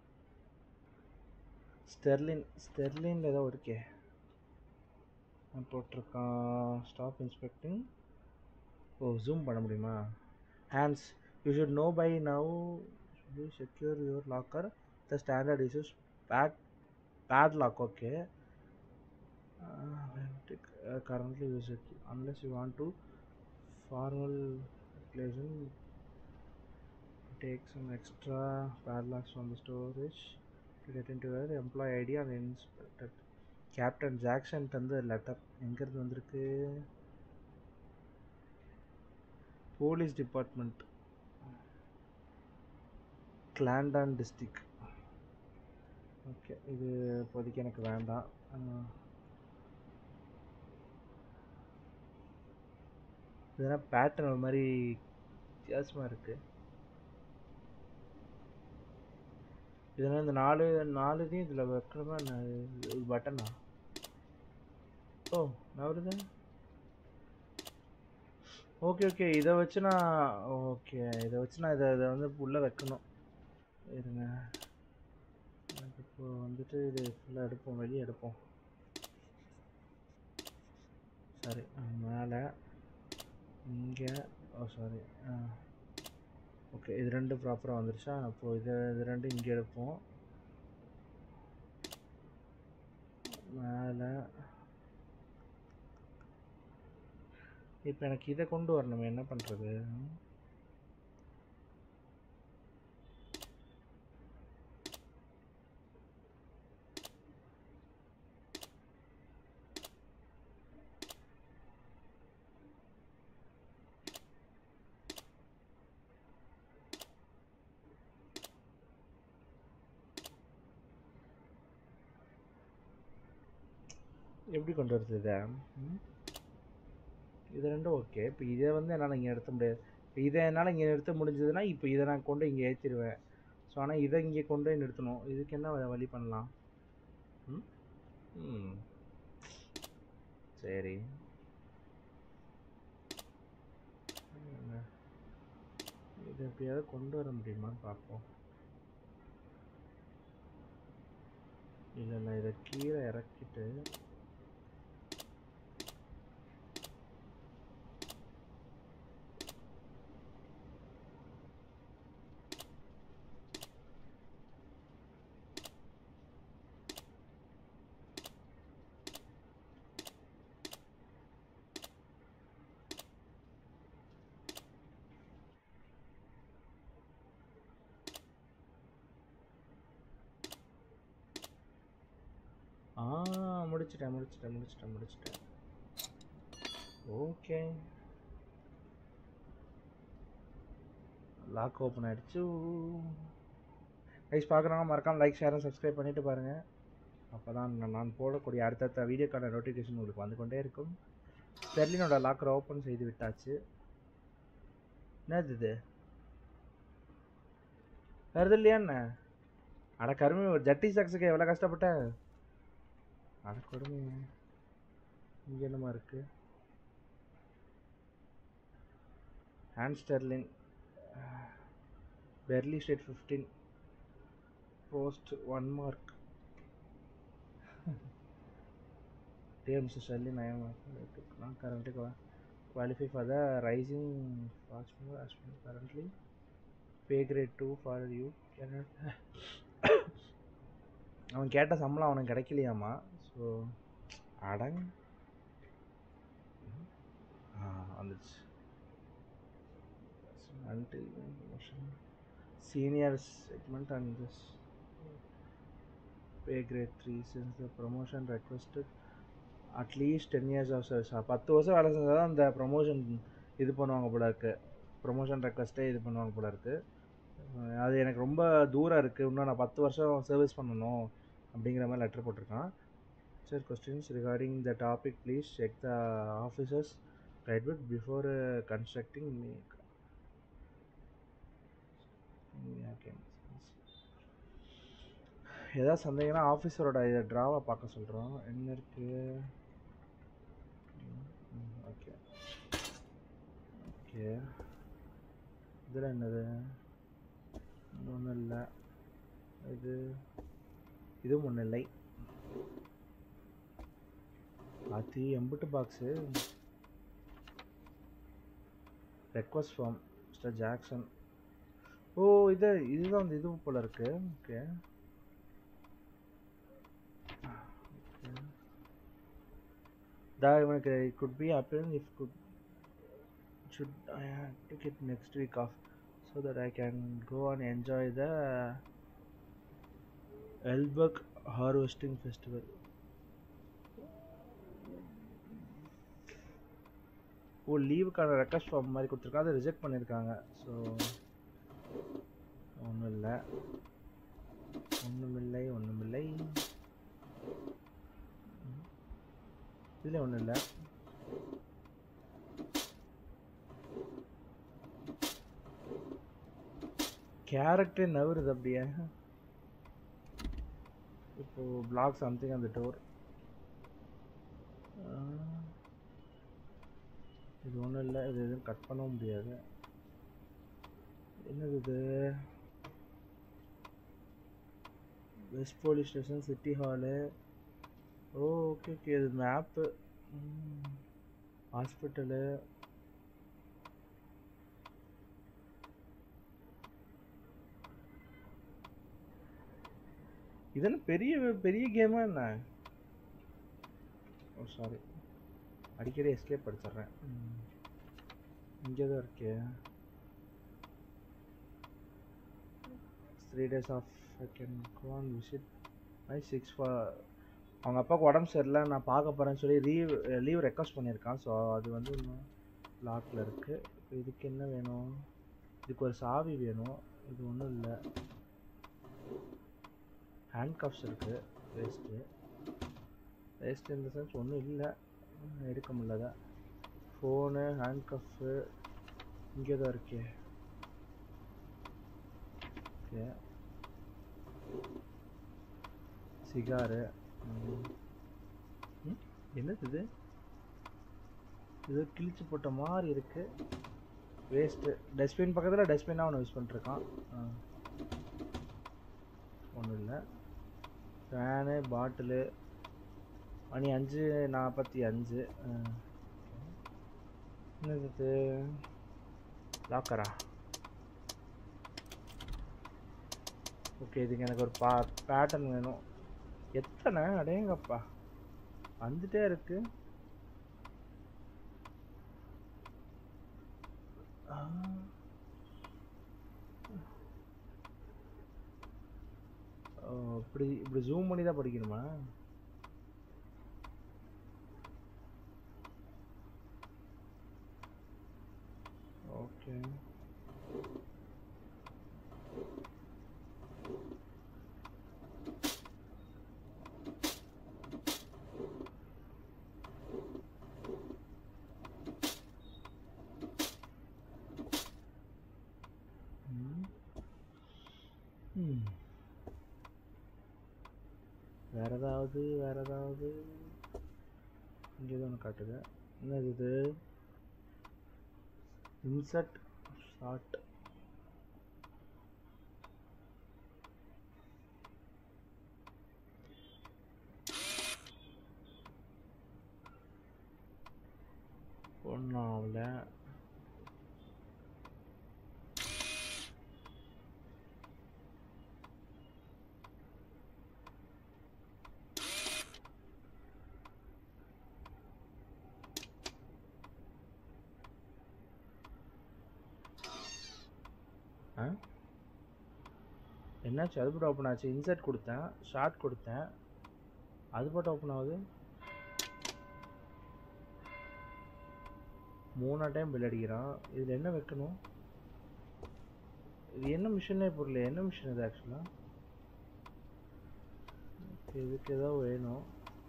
[SPEAKER 1] ஸ்டெர்லின் ஸ்டெர்லின்ல ஏதோ இருக்கே அவன் போட்டிருக்கான் ஸ்டாப் இன்ஸ்பெக்டிங் ஓ ஜூம் பண்ண முடியுமா hands you should know by now you secure your locker the standard is back padlock okay currently use it unless you want to formal replacement take some extra padlocks from the storage to get into your employee ID and inspected captain Jackson தந்த letter எங்கேருந்து வந்திருக்கு police department Clanton district okay இது இப்போதைக்கு எனக்கு வேண்டாம் ஆஹ் இதெல்லாம் pattern ஒரு மாதிரி வித்தியாசமாக இருக்குது இதெல்லாம் இந்த நாலு நாலு இதையும் இதில் வைக்கணுமா என்ன பட்டனா ஓ நவருது ஓகே ஓகே இதை வச்சு நான் ஓகே இதை வச்சு நான் இதை இதை வந்து உள்ளே வைக்கணும் இருங்க எனக்கு இப்போ வந்துட்டு இது ஃபுல்லாக எடுப்போம் வெளியே எடுப்போம் சரி மேலே இங்கே ஓ சாரி ஓகே இது ரெண்டு ப்ராப்பராக வந்துருச்சா அப்போது இது இது ரெண்டு இங்கே எடுப்போம் மேலே இப்போ எனக்கு இதை கொண்டு வரணும் என்ன பண்ணுறது எப்படி கொண்டு வரது இதை ம்? இது ரெண்டும் ஓகே இப்போ இதை வந்து என்னால் இங்கே நிறுத்த முடியாது இப்போ இதை என்னால் இங்கே நிறுத்த முடிஞ்சதுன்னா இப்போ இதை நான் கொண்டு இங்கே ஏற்றிடுவேன் ஸோ ஆனால் இதை இங்கே கொண்டு போய் நிறுத்தணும் இதுக்கு என்ன வ- வழி பண்ணலாம் ம் ம் சரி இதை எப்படியாவது கொண்டு வர முடியுமான்னு பார்ப்போம் இல்லை இல்லை இதை கீழே இறக்கிட்டு ஆ முடிச்சிட்டேன் முடிச்சிட்டேன் முடிச்சிட்டேன் முடிச்சிட்டேன் ஓகே லாக் ஓப்பன் ஆயிடுச்சு கைஸ் பார்க்குறவங்க மறக்காம லைக் ஷேர் சப்ஸ்கிரைப் பண்ணிட்டு பாருங்க அப்போ தான் நான் போடக்கூடிய அடுத்தடுத்த வீடியோக்கான நோட்டிஃபிகேஷன் உங்களுக்கு வந்து கொண்டே இருக்கும் ஸ்டெர்லினோட லாக்கரை ஓப்பன் செய்து விட்டாச்சு என்னது இது வருது இல்லையா என்ன அட கருமி ஒரு ஜட்டி சாக்ஸுக்கு எவ்வளோ கஷ்டப்பட்டேன் அட கொடுமை இங்கே என்னமா இருக்கு hand Sterling Burley state fifteen post one mark Dear Mr. Sterling, I am not currently qua- qualify for the rising fast mover as well currently. Pay grade 2 for you. Cannot அவன் கேட்ட சம்பளம் அவனுக்கு கிடைக்கலையாமா ஸோ அடங் ஆ வந்துச்சு until promotion senior segment and this pay grade 3 since the promotion requested at least 10 years of service ஆ, பத்து வருஷம் வேலை செஞ்சால் தான் அந்த ப்ரொமோஷன் இது பண்ணுவாங்க போல இருக்கு ப்ரொமோஷன் ரெக்வஸ்ட்டே இது பண்ணுவாங்க போல இருக்கு அஹ் அது எனக்கு ரொம்ப தூரம் இருக்குது இன்னும் நான் பத்து வருஷம் சர்வீஸ் பண்ணணும் அப்படிங்கிற மாதிரி லெட்டர் போட்டிருக்கான் sir questions regarding the topic please check the officers guidebook before constructing ஏதாவது சந்தேகம்னா ஆஃபீஸரோட இதை ட்ராவை பார்க்க சொல்கிறோம் என்ன இருக்கு ஓகே ஓகே இதில் என்னது ஒன்றும் இல்லை இது இதுவும் ஒன்றும் இல்லை அது எம்புட்டு box request form mister Jackson ஓ இது இதுதான் வந்து இது போல இருக்கு ஓகே Da இவனுக்கு it could be appearing if could should I uh, take it next week off so that I can go and enjoy the Elbuk Harvesting Festival. ஓ லீவுக்கான ரெக்வஸ்ட் ஃபார்ம் மாதிரி கொடுத்துருக்காங்க அதை ரிஜெக்ட் பண்ணியிருக்காங்க ஸோ ஒன்றும் இல்லை ஒன்றுமில்லை ஒன்றுமில்லை இதில் ஒன்றும் இல்லை கேரக்டர் நவருது அப்படியே இப்போ பிளாக் சம்திங் அந்த டோர் இது ஒன்றும் இல்லை இது எதுவும் கட் பண்ண முடியாது என்னது இது west police station city hall ஓ ஓகே ஓகே இது மேப்பு ஹாஸ்பிட்டலு இதெல்லாம் பெரிய பெரிய கேமா என்ன ஓ சாரி அடிக்கடி எஸ்கேப் படிச்சிடுறேன் இங்கே தான் இருக்கே three days off I can go and visit I six for அவங்க அப்பாவுக்கு உடம்பு சரியில்லை நான் பார்க்க போகிறேன்னு சொல்லி லீவ் லீவ் ரெக்வஸ்ட் பண்ணியிருக்கான் ஸோ அது வந்து இன்னும் லாக்கில் இருக்குது இப்போ இதுக்கு என்ன வேணும் இதுக்கு ஒரு சாவி வேணும் இது ஒன்றும் இல்லை ஹேண்ட் கப்ஸ் இருக்குது வேஸ்ட்டு வேஸ்ட் இந்த சென்ஸ் ஒன்றும் இல்லை எடுக்க முடியல ஃபோனு ஹேண்ட் கஃப்பு இங்கே தான் இருக்கே ஓகே சிகாரு என்னது இது இது கிழிச்சு போட்ட மாதிரி இருக்கு வேஸ்ட்டு டஸ்ட்பின் பக்கத்தில் டஸ்ட்பினாக ஒன்று யூஸ் பண்ணிருக்கான் ஒன்றும் இல்லை ஃபேனு பாட்டிலு மணி அஞ்சு நாற்பத்தி அஞ்சு என்னது இது லாக்கரா ஓகே இதுக்கு எனக்கு ஒரு பா பேட்டர்ன் வேணும் எத்தனை அடேங்கப்பா வந்துட்டே இருக்கு ஆ. ஓ இப்படி இப்படி ஜூம் பண்ணி தான் படிக்கணுமா ஓகே ம். ம். வேற ஏதாவது வேற ஏதாவது இங்கே தான் ஒன்று காட்டுது என்னது இது இன்சர்ட் ஷார்ட் ஒன்றும் ஆகல ஆ என்னாச்சு அது போட்டு ஓப்பன் ஆச்சு இன்சர்ட் கொடுத்தேன் ஷார்ட் கொடுத்தேன் அது போட்டு ஓப்பன் ஆகுது மூணா டைம் பில் அடிக்கிறான் இதில் என்ன வைக்கணும் இது என்ன மிஷினே புரியல என்ன மிஷின் இது ஆக்சுவலாக இதுக்கு ஏதோ வேணும்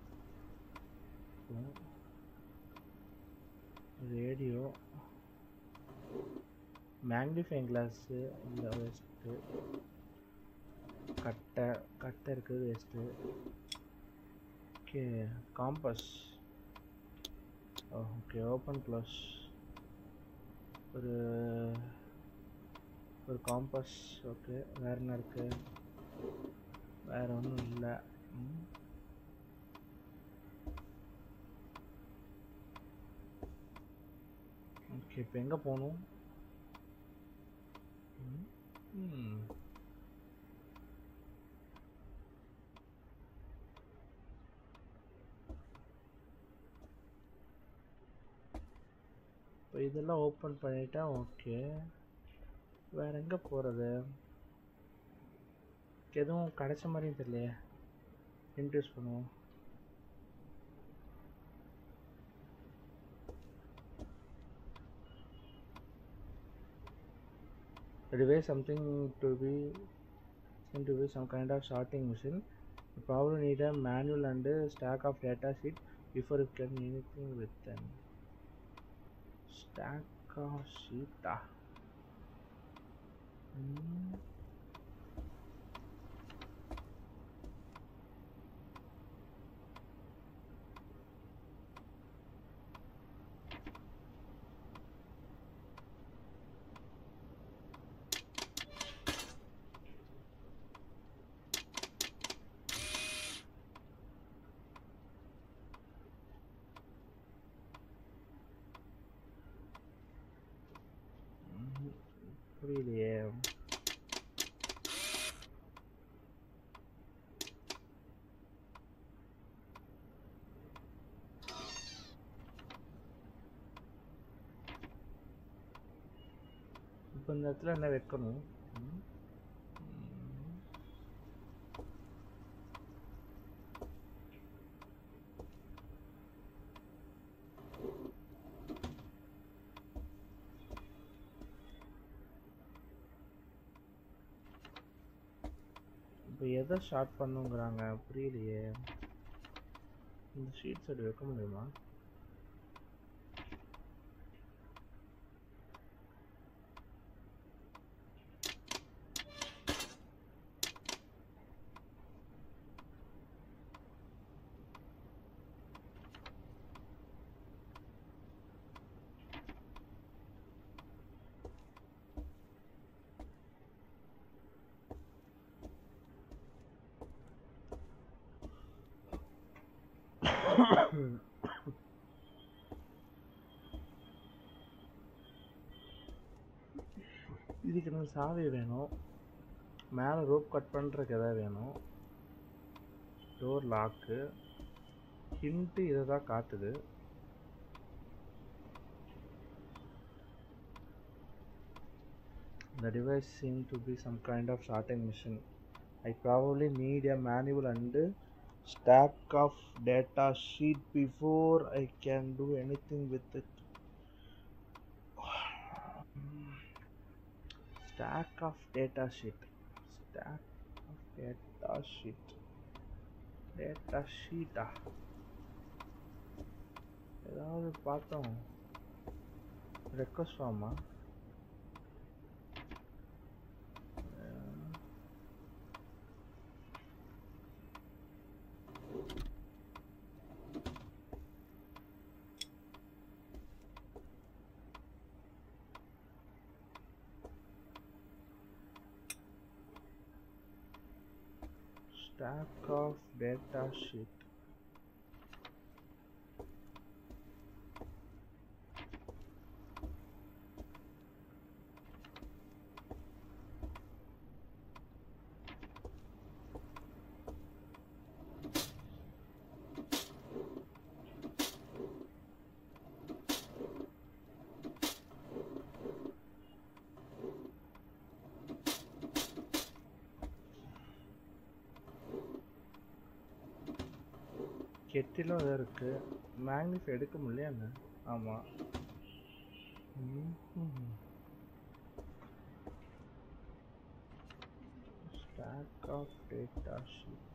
[SPEAKER 1] ரேடியோ மேக்னிஃபைங் கிளாஸு இந்த வேஸ்ட்டு கட்டை கட்டை இருக்குது waste okay compass okay open close ஒரு ஒரு காம்பஸ் ஓகே வேற என்ன இருக்கு வேற ஒன்றும் இல்லை ஓகே இப்போ எங்கே போகணும் ம். ம். இப்போ இதெல்லாம் ஓப்பன் பண்ணிட்டா ஓகே வேற எங்கே போகிறது எதுவும் கிடைச்ச மாதிரியும் தெரியலையே இன்ட்ரெஸ்ட் பண்ணுவோம் Anyway, something to be seem to be some kind of sorting machine. You probably need a manual and a stack of data sheet before you can anything with them. Stack of sheet. Ah. Hmm. ம்ஹும். புரியலையே இப்போ இந்த இடத்துல என்ன வைக்கணும் ம். ம். இப்போ எதை ஷார்ட் பண்ணுங்கிறாங்க புரியலையே இந்த ஷீட் சைடு வைக்க முடியுமா இதுக்கு நம்ம சாவி வேணும் மேலே ரோப் கட் பண்ணுறதுக்கு எதாவது வேணும் டோர் லாக்கு ஹிண்ட்டு இதை தான் காட்டுது The device seemed to be some kind of sorting machine. I probably need a manual and a stack of data sheet before I can do anything with it. Stack of data sheet. Stack of data sheet. Data sheet. ஆ ஏதாவது பார்த்தோம் request ஃபார்மா stack of data sheet கெட்டிலும் இதாக இருக்கு magnify எடுக்க முடியல என்ன ஆமாம் stack of data sheet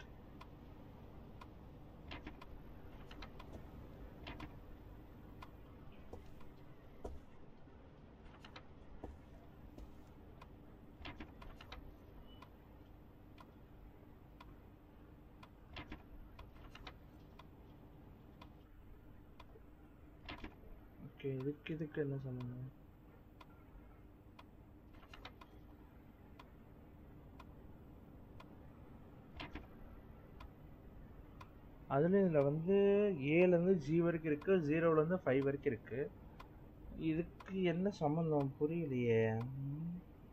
[SPEAKER 1] okay இதுக்கு இதுக்கு என்ன சம்மந்தம் அதுல இதில் வந்து ஏலேருந்து ஜி வரைக்கும் இருக்கு ஜீரோலேருந்து ஃபைவ் வரைக்கும் இருக்கு இதுக்கு என்ன சம்மந்தம் புரியலையே ம்.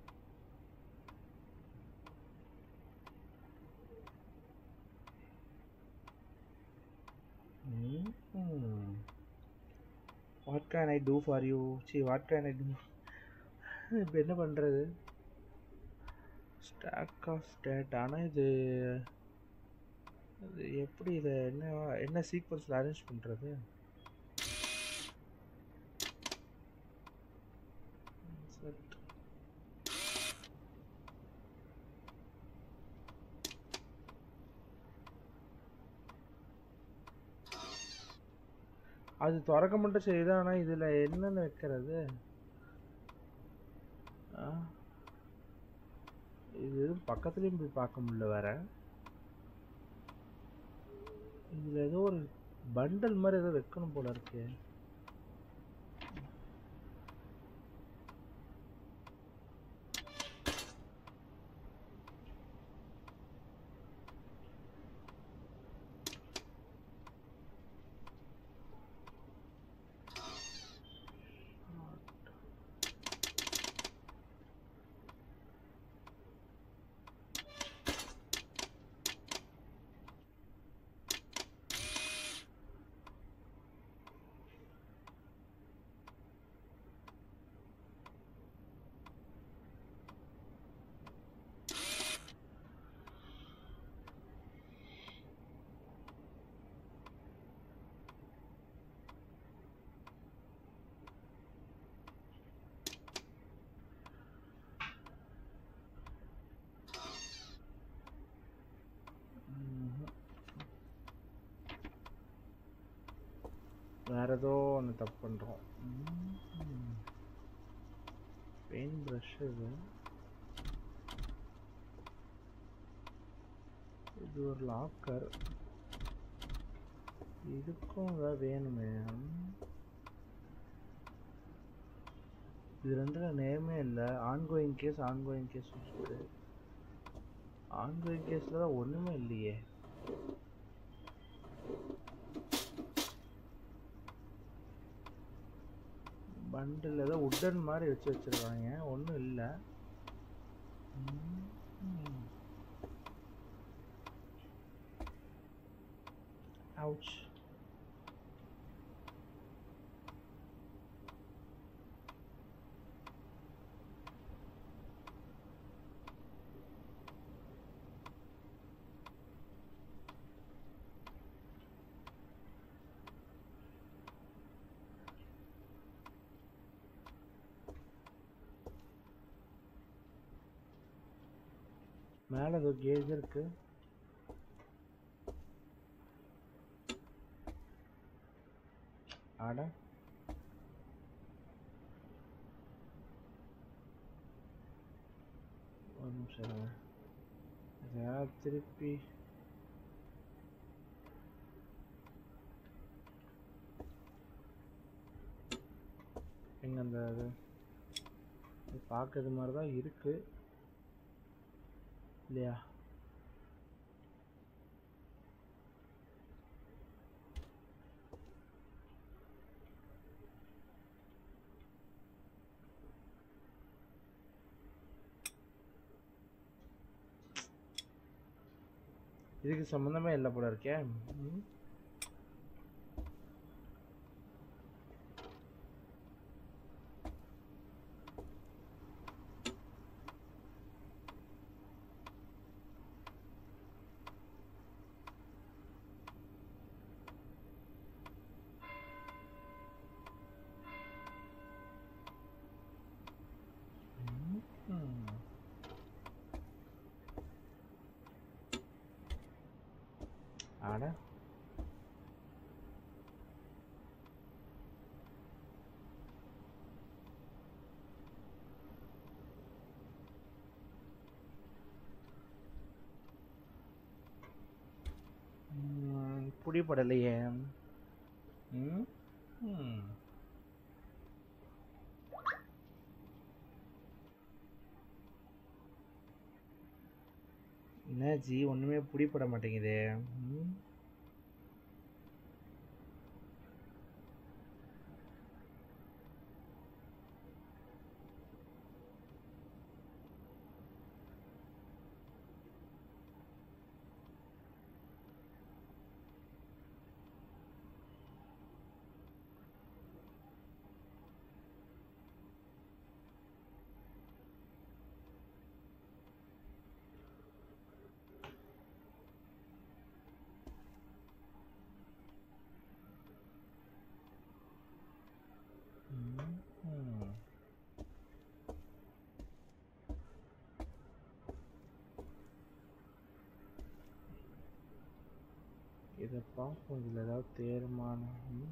[SPEAKER 1] ம் what can I do for you see what can I do இப்போ என்ன பண்ணுறது ஸ்டாக் ஆஃப் ஸ்டேட் ஆனால் இது இது எப்படி இதை என்ன என்ன சீக்வன்ஸில் அரேஞ்ச் பண்ணுறது அது திறக்க மட்டும் செய்யுது ஆனால் இதில் என்னென்ன வைக்கிறது ஆ இது எதுவும் பக்கத்துலேயும் போய் பார்க்க முடியல வேற இதில் ஏதோ ஒரு பண்டல் மாதிரி ஏதோ வைக்கணும் போல இருக்கு ம்ஹும். வேற ஏதோ ஒன்று தப்பு பண்ணுறோம் பெயிண்ட் ப்ரஷ் இது இது ஒரு லாக்கர் இதுக்கும் ஏதாவது வேணுமே ம். இது ரெண்டுல நேமே இல்லை ஆன்கோயிங் கேஸ் ஆன்கோயிங் கேஸ் இருக்கு ஆன்கோயிங் கேஸில் தான் ஒன்றுமே இல்லையே பண்டில் ஏதோ உட்டன் மாதிரி வச்சு வச்சிருக்காங்க ஒன்றும் இல்லை Ouch. மேலே ஏதோ கேஜ் இருக்கு அட ஒரு நிமிஷம் இருங்க. இது யாராவது திருப்பி எங்க அந்த இது இது பார்க்கறது மாதிரி தான் இருக்கு இல்லையா இதுக்கு சம்மந்தமே இல்லை போல இருக்கே ம். ம். அட ம், புடிபடலையே ம் ம் என்ன ஜி ஒண்ணுமே புடிப்பட மாட்டேங்குதே ம் ம், ம். இதை பார்ப்போம் இதில் ஏதாவது தேர்மானம் ம்.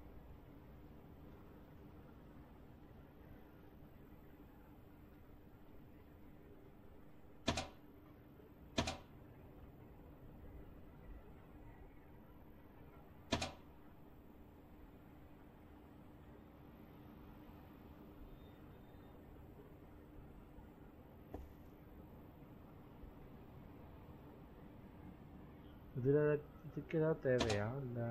[SPEAKER 1] இதில் இதுக்கு ஏதாவது தேவையா இல்லை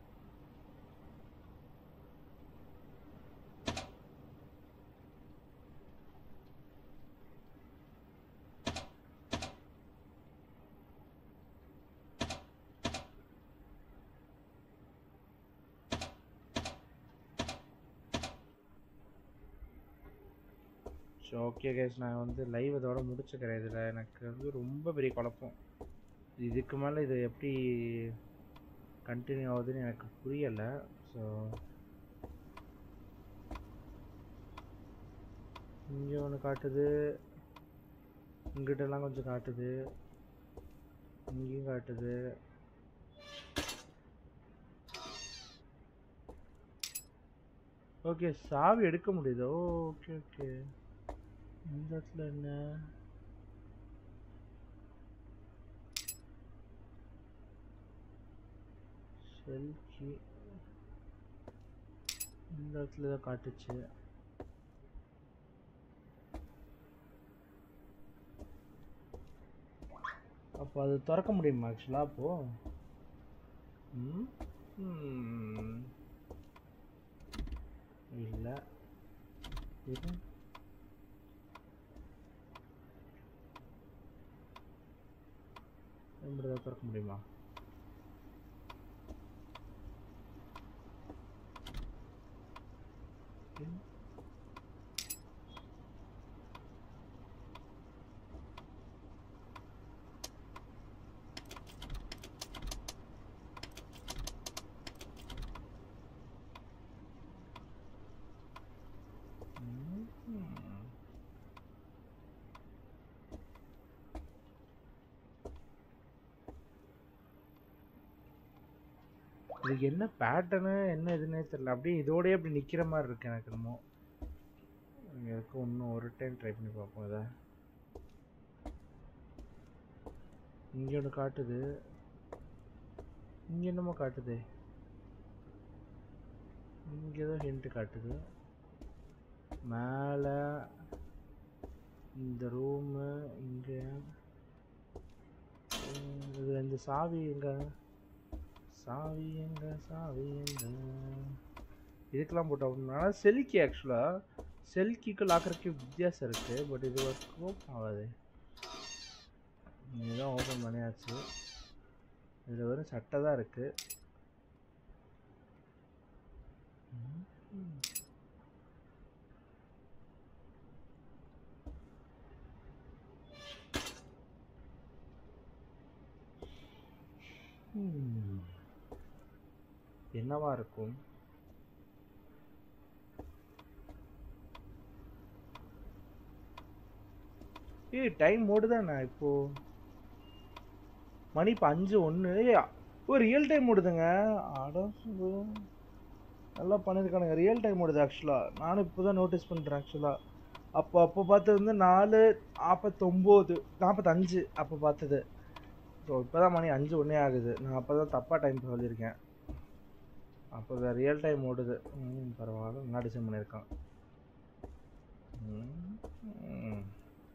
[SPEAKER 1] ஸோ ஓகே கேஸ் நான் வந்து லைவ் இதோட முடிச்சுக்கிறேன் இதில் எனக்கு வந்து ரொம்ப பெரிய குழப்பம் இதுக்கு மேலே இது எப்படி கண்டினியூ ஆகுதுன்னு எனக்கு புரியலை ஸோ இங்கே ஒன்று காட்டுது இங்கிட்டலாம் கொஞ்சம் காட்டுது இங்கேயும் காட்டுது ஓகே சாவி எடுக்க முடியுதோ ஓகே ஓகே இந்த இடத்துல என்ன செல்கி இந்த இடத்துல தான் காட்டுச்சு அப்போ அது திறக்க முடியுமா ஆக்சுவலாக அப்போ ம் ம். இல்ல இது திரும்ப ஏதாவது திறக்க முடியுமா ம். ம். இதுக்கு என்ன பேட்டர்னு என்ன இதுன்னே தெரியல அப்படியே இதோடயே அப்படி நிக்கிற மாதிரி இருக்கு எனக்கு என்னமோ இங்க இருக்கு இன்னும் ஒரு டைம் ட்ரை பண்ணி பார்ப்போம் இதை இங்க ஒன்று காட்டுது இங்க என்னமோ காட்டுதே இங்க ஏதோ ஹிண்ட் காட்டுது மேலே இந்த ரூமு இங்கே இது இந்த சாவி எங்க சாவி எங்க சாவி எங்க இதுக்கெல்லாம் போட்டு அப்படின்னா செல்கி ஆக்சுவலாக செல்கிக்கு லாக்கருக்கு வித்தியாசம் இருக்கு பட் இது ஒர்க் ஆகாது இதுதான் ஓப்பன் பண்ணியாச்சு இதில் வெறும் சட்டை தான் இருக்கு ம். ம். என்னவா இருக்கும் ஏய் டைம் ஓடுதாண்ணா இப்போ மணி இப்போ அஞ்சு ஒன்று ஒரு ரியல் டைம் ஓடுதுங்க அட சு. நல்லா பண்ணியிருக்கானுங்க ரியல் டைம் ஓடுது ஆக்சுவலாக நானும் இப்போ தான் நோட்டீஸ் பண்ணுறேன் ஆக்சுவலாக அப்போ அப்போ பார்த்தது வந்து நாலு நாற்பத்தொம்போது நாற்பத்தஞ்சு அப்போ பார்த்தது ஸோ இப்போ தான் மணி அஞ்சு ஒன்றே ஆகுது நான் அப்போ தான் தப்பாக டைம் சொல்லியிருக்கேன் அப்போ ரியல் டைம் ஓடுது ம் பரவாயில்ல நல்லா டிசைன் பண்ணியிருக்கான் ம், ம்.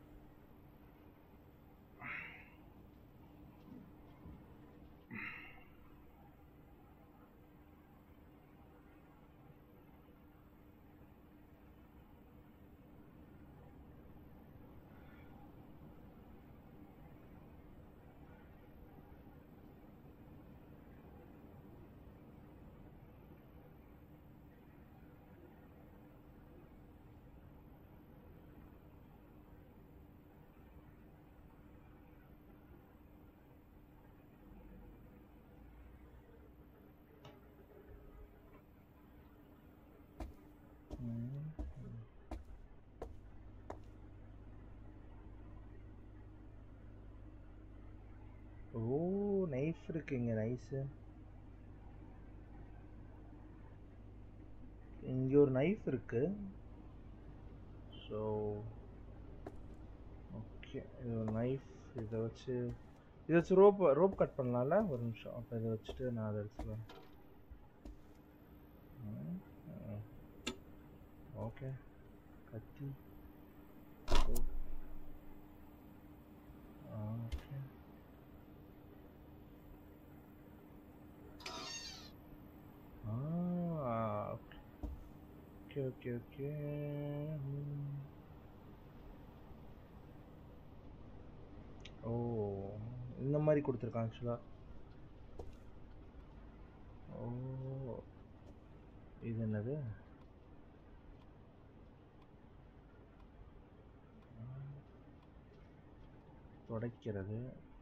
[SPEAKER 1] ம். ஓ நைஃப் இருக்குங்க நைஸு இங்க ஒரு நைஃப் இருக்கு ஸோ ஓகே இது ஒரு நைஃப் இதை வச்சு இதை வச்சு ரோப் ரோப் கட் பண்ணலாம்ல ஒரு நிமிஷம் அப்போ இதை வச்சுட்டு நான் அதை எடுத்துக்கலாம் ஓகே கத்தி rope. ஆ, ஓகே ஆ ஓகே ஓகே ஓகே ஓ இந்த மாதிரி கொடுத்துருக்கான் ஆக்சுவலாக ஓ இது என்னது துடைக்கிறது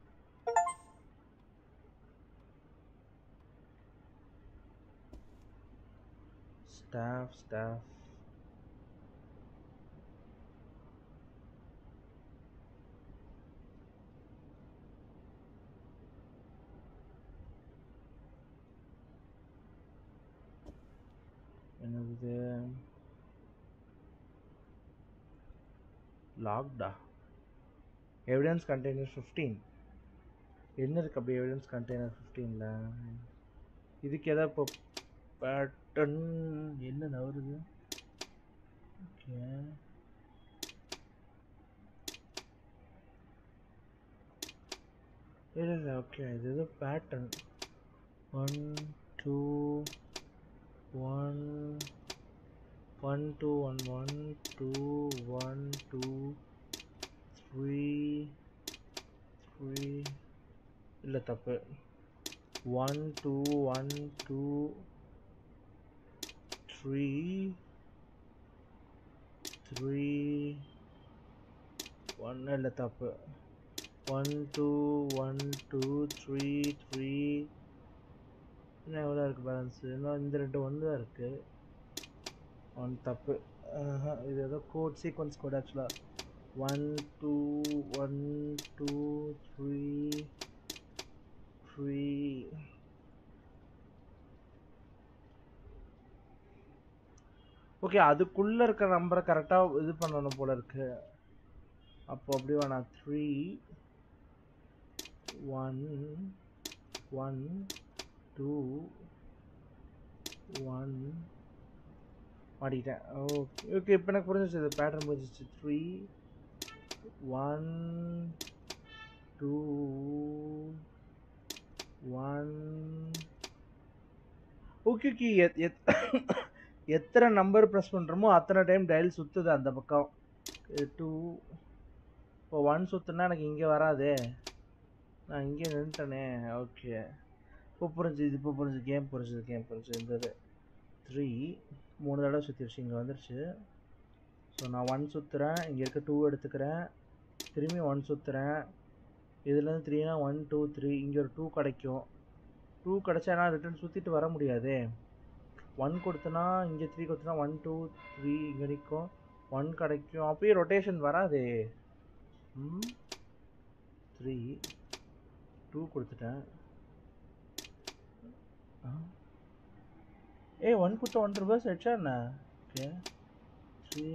[SPEAKER 1] ஸ்டாஃப் ஸ்டாஃப் என்னது லாக்டா எவிடன்ஸ் கண்டெய்னர் ஃபிஃப்டீன் என்ன இருக்கு அப்படி எவிடன்ஸ் கண்டெய்னர் ஃபிஃப்டீனில் இதுக்கு எதாவது இப்போ பேட்டன் என்ன நவருது ஓகே இல்லை இல்லை ஓகே இது ஏதோ pattern one two one one two one one two one two three three இல்லை தப்பு one two one two three three ஒன்று இல்லை தப்பு one two one two three three இன்னும் எவ்வளோ இருக்குது பேலன்ஸு இன்னும் இந்த ரெண்டு ஒன்று தான் இருக்குது ஒன் தப்பு ஆஹா, இது ஏதோ கோட் சீக்வன்ஸ் கோட் ஆக்சுவலாக one two one two three three okay அதுக்குள்ளே இருக்கிற நம்பரை கரெக்டாக இது பண்ணணும் போல இருக்கு அப்போ அப்படி வேணாம் three one one two one மாட்டிக்கிட்டேன் ஓகே ஓகே இப்போ எனக்கு புரிஞ்சிச்சு இது பேட்டர்ன் புரிஞ்சிச்சு three one two one okay okay எத் எத் எத்தனை நம்பர் ப்ரெஸ் பண்ணுறோமோ அத்தனை டைம் டயல் சுற்றுது அந்த பக்கம் டூ இப்போ ஒன் சுற்றுனா எனக்கு இங்கே வராதே நான் இங்கே நின்றுட்டேனே ஓகே இப்போ புரிஞ்சுது இப்போ புரிஞ்சு கேம் புரிஞ்சுது கேம் புரிஞ்சு இந்த இது த்ரீ மூணு தடவை சுற்றிடுச்சு இங்கே வந்துருச்சு ஸோ நான் ஒன் சுற்றுறேன் இங்கே இருக்க டூ எடுத்துக்கிறேன் திரும்பி ஒன் சுற்றுறேன் இதுலேருந்து த்ரீனா ஒன் டூ த்ரீ இங்கே ஒரு டூ கிடைக்கும் டூ கிடைச்சா நான் ரிட்டர்ன் சுற்றிட்டு வர முடியாதே ஒன் கொடுத்தனா இங்கே த்ரீ கொடுத்தனா ஒன் டூ த்ரீ இங்கே நிற்கும் ஒன் கிடைக்கும் அப்பயே ரொட்டேஷன் வராதே ம் த்ரீ டூ கொடுத்துட்டேன் ஆ ஏய் ஒன் கொடுத்த ஒன் ரிவர்ஸ் ஆயிடுச்சா என்ன ஓகே த்ரீ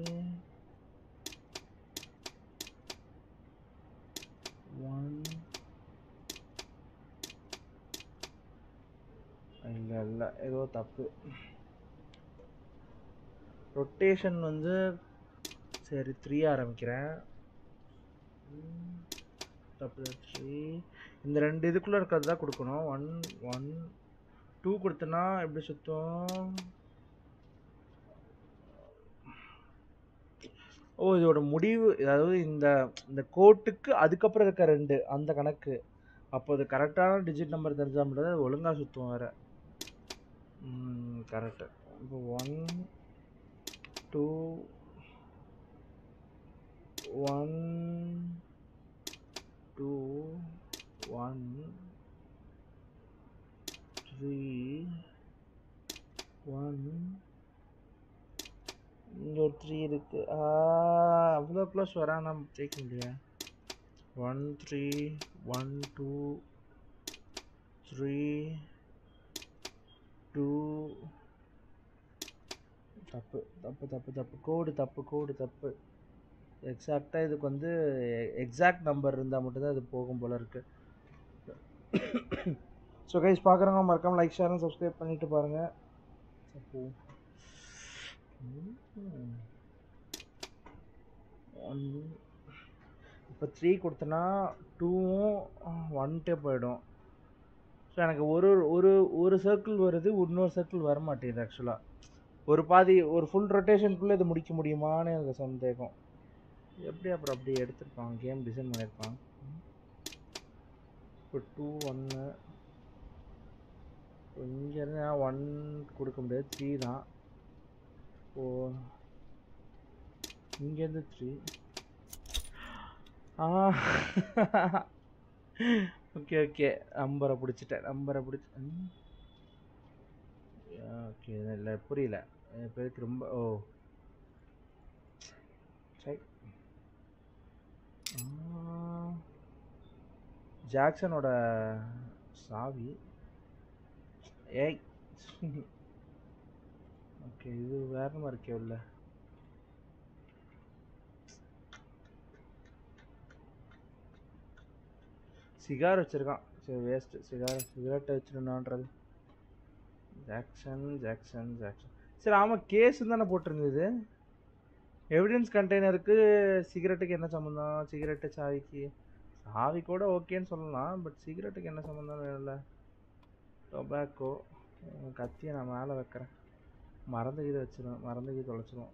[SPEAKER 1] ஒன் இல்லை இல்லை ஏதோ தப்பு ரொட்டேஷன் வந்து சரி த்ரீ ஆரம்பிக்கிறேன் ம், தப்பு த்ரீ இந்த ரெண்டு இதுக்குள்ளே இருக்கிறது தான் கொடுக்கணும் ஒன் ஒன் டூ கொடுத்தனா எப்படி சுத்தம் ஓ இதோட முடிவு அதாவது இந்த இந்த கோட்டுக்கு அதுக்கப்புறம் இருக்க ரெண்டு அந்த கணக்கு அப்போ அது கரெக்டான டிஜிட் நம்பர் தெரிஞ்சா மட்டும் தான் அது ஒழுங்காக சுற்றும் வேறு கரெக்டு இப்போ one two one two one three one இங்கே ஒரு த்ரீ இருக்கு ஆ அவ்வளோ க்ளோஸ் வரா நம்ம ஜெயிக்க முடியும் one three one two three two தப்பு தப்பு தப்பு தப்பு கோடு தப்பு கோடு தப்பு எக்ஸாக்டாக இதுக்கு வந்து எக்ஸாக்ட் நம்பர் இருந்தால் மட்டும்தான் இது போகும் போல இருக்கு ஸோ கைஸ் பார்க்குறவங்க மறக்காம லைக் ஷேர் சப்ஸ்கிரைப் பண்ணிட்டு பாருங்க அப்போ ஒன் இப்போ த்ரீ கொடுத்தனா டூவும் ஒன்ட்டே போயிடும் ஸோ எனக்கு ஒரு ஒரு ஒரு சர்க்கிள் வருது இன்னொரு சர்க்கிள் வர மாட்டேங்குது ஆக்சுவலாக ஒரு பாதி ஒரு ஃபுல் ரொட்டேஷனுக்குள்ளே இது முடிக்க முடியுமான்னு எனக்கு சந்தேகம் எப்படி அப்புறம் அப்படி எடுத்திருப்பான் கேம் டிசைன் பண்ணியிருப்பான் இப்போ டூ ஒன்று இங்கேருந்து ஒன் கொடுக்க முடியாது த்ரீ தான் ஓ இங்கேருந்து த்ரீ ஆ ஓகே ஓகே நம்பரை பிடிச்சிட்டேன் நம்பரை பிடிச்சி ஓகே இல்லை புரியல என் பேருக்கு ரொம்ப ஓ சரி ஜாக்சனோட சாவி ஏய் ஓகே இது வேற மாதிரி இருக்கே உள்ள சிகார் வச்சிருக்கான் சரி வேஸ்ட் சிகார் சிகரெட்டை வச்சிருந்தான்றது ஜாக்சன் ஜாக்சன் ஜாக்சன் சரி ஆமாம் கேஸ் தானே போட்டிருந்தது எவிடன்ஸ் கண்டெய்னருக்கு சிகரெட்டுக்கு என்ன சம்மந்தம் சிகரெட்டு சாவிக்கு சாவி கூட ஓகேன்னு சொல்லலாம் பட் சிகரெட்டுக்கு என்ன சம்மந்தம் வேணும்ல டொபாக்கோ கத்தியை நான் மேலே வைக்கிறேன் மறந்து கீதை வச்சிருவேன் மறந்து கீதை தொலைச்சிருவோம்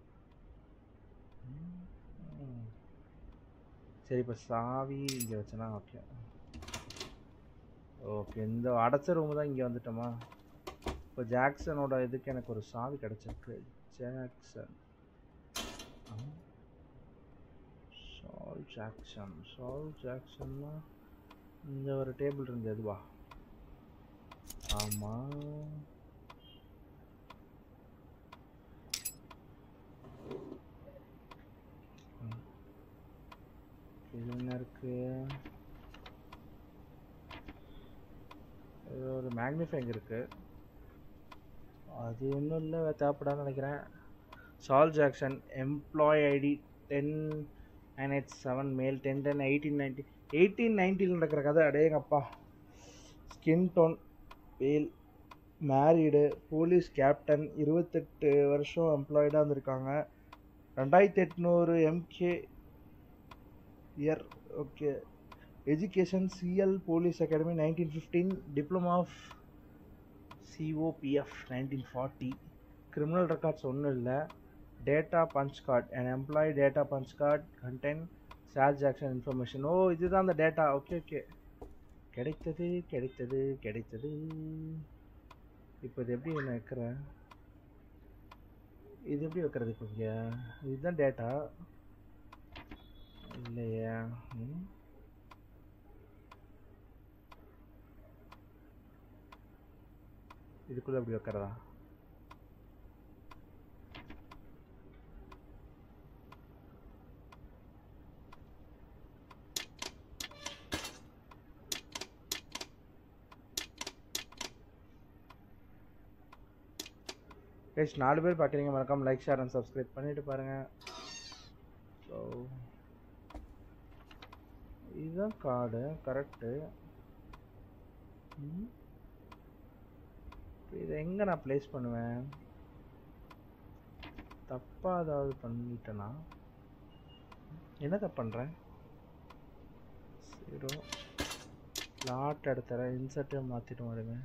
[SPEAKER 1] ம். சரி இப்போ சாவி இங்கே வச்சேனா ஓகே ஓகே இந்த அடைச்ச ரூம் தான் இங்கே வந்துட்டோமா இப்போ ஜாக்சனோட இதுக்கு எனக்கு ஒரு சாவி கிடச்சிருக்கு ஜாக்சன் சால் ஜாக்சன் சால் ஜாக்சன்னா இந்த ஒரு டேபிள் இருந்தது அதுவா ஆமாம் இது என்ன இருக்கு இது ஒரு மேக்னிஃபைங் இருக்கு அது ஒன்றும் இல்லை தேவைப்படாதுன்னு நினைக்கிறேன் Sal Jackson employee ID ten nine eight seven male ten ten eighteen ninety eighteen நைன்ட்டியில் நடக்கிற கதை அடேங்கப்பா ஸ்கின் டோன் வேல் மேரீடு போலீஸ் கேப்டன் இருபத்தெட்டு வருஷம் எம்ப்ளாய்டாக இருந்திருக்காங்க ரெண்டாயிரத்தி எட்நூறு எம்கே year okay education CL police academy nineteen fifteen diploma of COPF nineteen forty criminal records ஒன்றும் இல்லை data punch card and employee data punch card content charge action information ஓ இதுதான் அந்த டேட்டா ஓகே ஓகே கிடைத்தது கிடைத்தது கிடைத்தது இப்போ இது எப்படி நான் வைக்கிறேன் இது எப்படி வைக்கிறது இப்போ இங்கே இதுதான் டேட்டா இல்லையா ம் இதுக்குள்ள எப்படி வைக்கிறதா கைஸ் நாலு பேர் பார்க்குறீங்க மறக்காம லைக் ஷேர் அண்ட் சப்ஸ்கிரைப் பண்ணிட்டு பாருங்க ஸோ இதுதான் கார்டு கரெக்டு இதை எங்கே நான் ப்ளேஸ் பண்ணுவேன் தப்பாக ஏதாவது பண்ணிட்டேனா என்ன தப்பு பண்ணுறேன் ஜீரோ லாட் எடுத்துறேன் இன்சர்ட்டே மாற்றிட்டு வருவேன்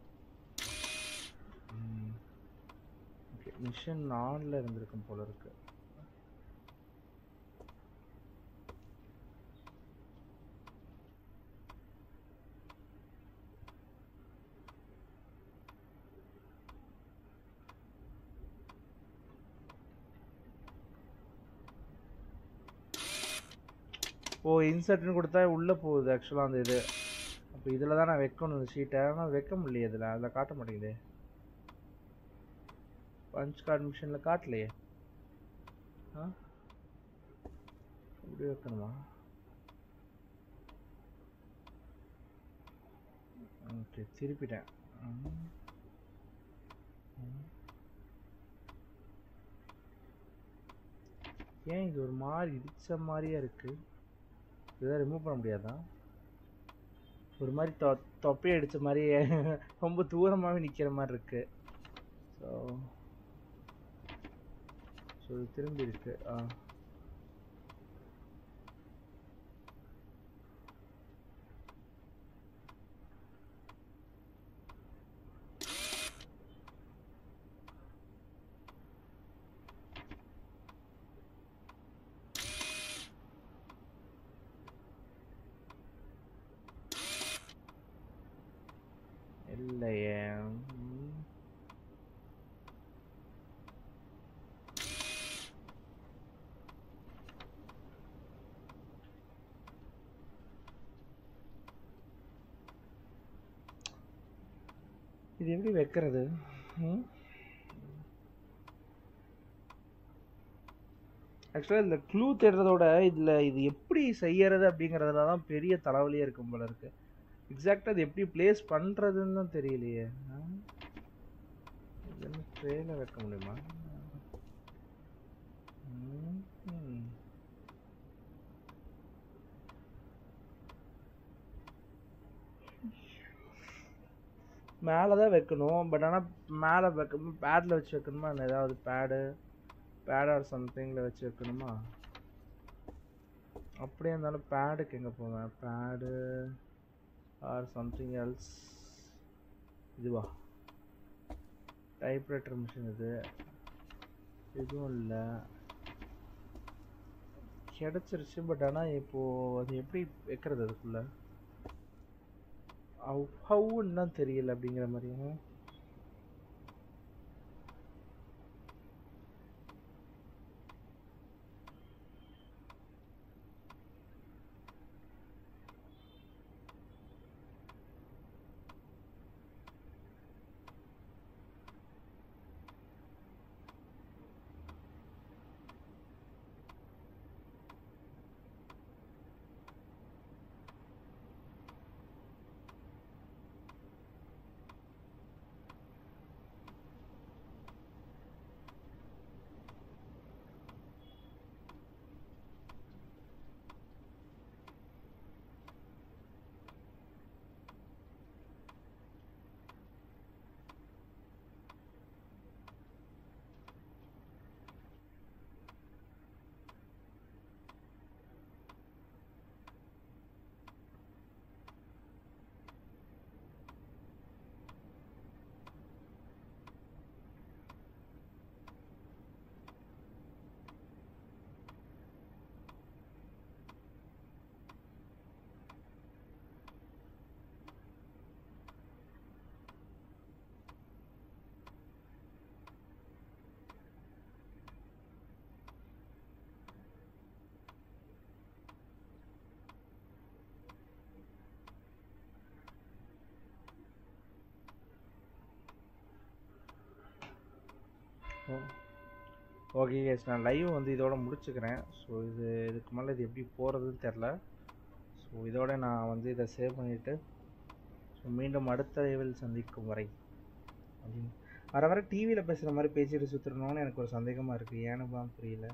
[SPEAKER 1] ஓகே மிஷன் ஆனில் இருந்திருக்கும் போல இருக்கு ஓ இன்சர்ட்னு கொடுத்தா உள்ளே போகுது ஆக்சுவலாக அந்த இது அப்போ இதில் தான் நான் வைக்கணும் இந்த ஷீட்டை ஆனால் வைக்க முடியல இதில் அதில் காட்ட மாட்டேங்குது பஞ்ச் கார்டு மிஷினில் காட்டலையே ஆ இப்படி வைக்கணுமா ஓகே திருப்பிட்டேன் ம். ம். ஏன் இது ஒரு மாதிரி இடிச்ச மாதிரியே இருக்கு இதை ரிமூவ் பண்ண முடியாதா ஒரு மாதிரி தொ தொப்பை அடிச்ச மாதிரி ரொம்ப தூரமாகவே நிற்கிற மாதிரி இருக்கு ஸோ ஸோ இது திரும்பி இருக்கு ஆ இல்லையே ம். இது எப்படி வைக்கிறது ஆக்சுவலாக இந்த க்ளூ தேடுறதோட இதில் இது எப்படி செய்யறது அப்படிங்கிறதுல தான் பெரிய தலைவலியே இருக்கும் போல இருக்கு எக்ஸாக்டாக அது எப்படி ப்ளேஸ் பண்ணுறதுன்னு தான் தெரியலையே ட்ரேல வைக்க முடியுமா ம், ம். மேலே தான் வைக்கணும் பட் ஆனால் மேலே வைக்க பேடில் வச்சு வைக்கணுமா இல்லை ஏதாவது பேடு பேட் ஆர் சம்திங்கில் வச்சு வைக்கணுமா அப்படியே இருந்தாலும் பேடுக்கு எங்கே போவேன் பேடு ஆர் சம்திங் எல்ஸ் இதுவா டைப்ரைட்டர் மிஷின் இது இதுவும் இல்லை கிடச்சிருச்சு பட் ஆனால் இப்போது அது எப்படி வைக்கிறது அதுக்குள்ள ஹவுன்னு தான் தெரியல அப்படிங்கிற மாதிரியும் ஓகே கேஸ் நான் லைவ் வந்து இதோட முடிச்சுக்கிறேன் ஸோ இது இதுக்கு மேலே இது எப்படி போகிறதுன்னு தெரில ஸோ இதோட நான் வந்து இதை சேவ் பண்ணிவிட்டு ஸோ மீண்டும் அடுத்த லைவில் சந்திக்கும் வரை அப்படின்னு வர வர டிவியில் பேசுகிற மாதிரி பேசிட்டு சுற்றுறணும்னு எனக்கு ஒரு சந்தேகமாக இருக்குது ஏன்னு தான் புரியல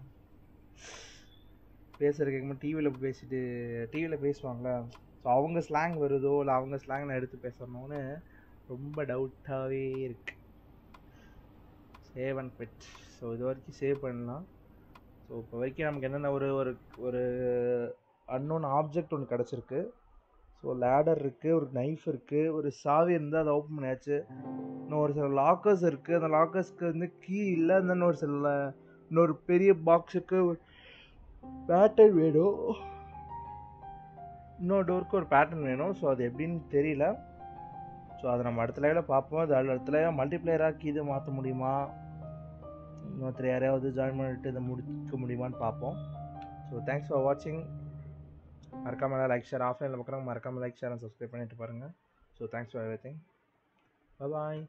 [SPEAKER 1] பேசுகிற கேட்கும்போது டிவியில் பேசிட்டு டிவியில் பேசுவாங்களா ஸோ அவங்க ஸ்லாங் வருதோ இல்லை அவங்க ஸ்லாங் நான் எடுத்து பேசணும்னு ரொம்ப டவுட்டாகவே இருக்குது சேவ் அண்ட் பெட் ஸோ இது வரைக்கும் சேவ் பண்ணலாம் ஸோ இப்போ வரைக்கும் நமக்கு என்னென்ன ஒரு ஒரு ஒரு அன்னோன் ஆப்ஜெக்ட் ஒன்று கிடச்சிருக்கு ஸோ லேடர் இருக்குது ஒரு நைஃப் இருக்குது ஒரு சாவி இருந்தால் அதை ஓப்பன் பண்ணியாச்சு இன்னும் ஒரு சில லாக்கர்ஸ் இருக்குது அந்த லாக்கர்ஸ்க்கு வந்து கீ இல்லை தென் ஒரு சில இன்னொரு பெரிய பாக்ஸுக்கு பேட்டர்ன் வேணும் இன்னொரு டோருக்கு ஒரு பேட்டர்ன் வேணும் ஸோ அது எப்படின்னு தெரியல ஸோ அதை நம்ம அடுத்த லைவில் பார்ப்போம் அது அடுத்த லைவ் மல்டிப்ளேயராக இது மாற்ற முடியுமா இன்னொருத்தர் யாரையாவது ஜாயின் பண்ணிட்டு இதை முடிக்க முடியுமான்னு பார்ப்போம் ஸோ தேங்க்ஸ் ஃபார் வாட்சிங் மறக்காமல் லைக் ஷேர் ஆஃப்லைனில் பார்க்குறவங்க மறக்காமல் லைக் ஷேர் சப்ஸ்கிரைப் பண்ணிட்டு பாருங்கள் so thanks for everything bye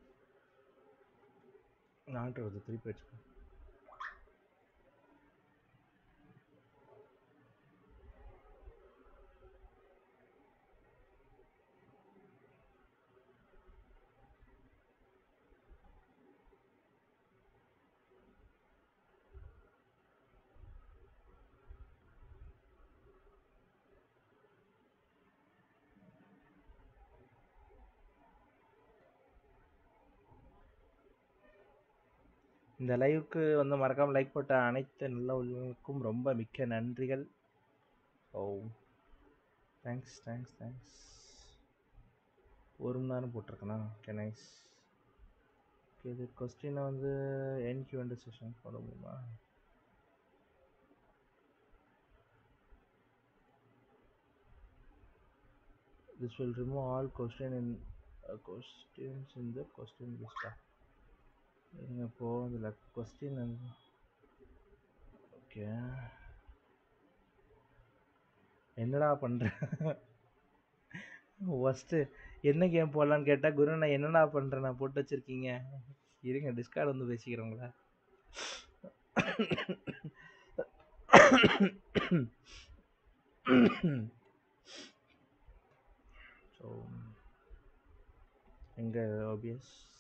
[SPEAKER 1] நான் வருது திருப்பி வச்சுக்கோ இந்த லைவுக்கு வந்து மறக்காமல் லைக் போட்ட அனைத்து நல்ல உள்ளவங்களுக்கும் ரொம்ப மிக்க நன்றிகள் ஓ தேங்க்ஸ் தேங்க்ஸ் தேங்க்ஸ் ஒரு மணி நேரம் போட்டிருக்கேனா ஓகே நைஸ் ஓகே இது கொஸ்டினை வந்து என்கியூ அண்ட் செஷன் போட முடியுமா this will remove all question in uh, questions in the question list இருங்க இப்போ இதில் கொஸ்டின் ஓகே என்னடா பண்ணுற ஃபஸ்ட்டு என்ன கேம் போடலான்னு கேட்டால் குரு நான் என்னடா பண்ணுறேன் நான் போட்டு வச்சுருக்கீங்க இருங்க டிஸ்கார்ட் வந்து பேசிக்கிறோங்களா ஸோ எங்கள் ஓபிஎஸ்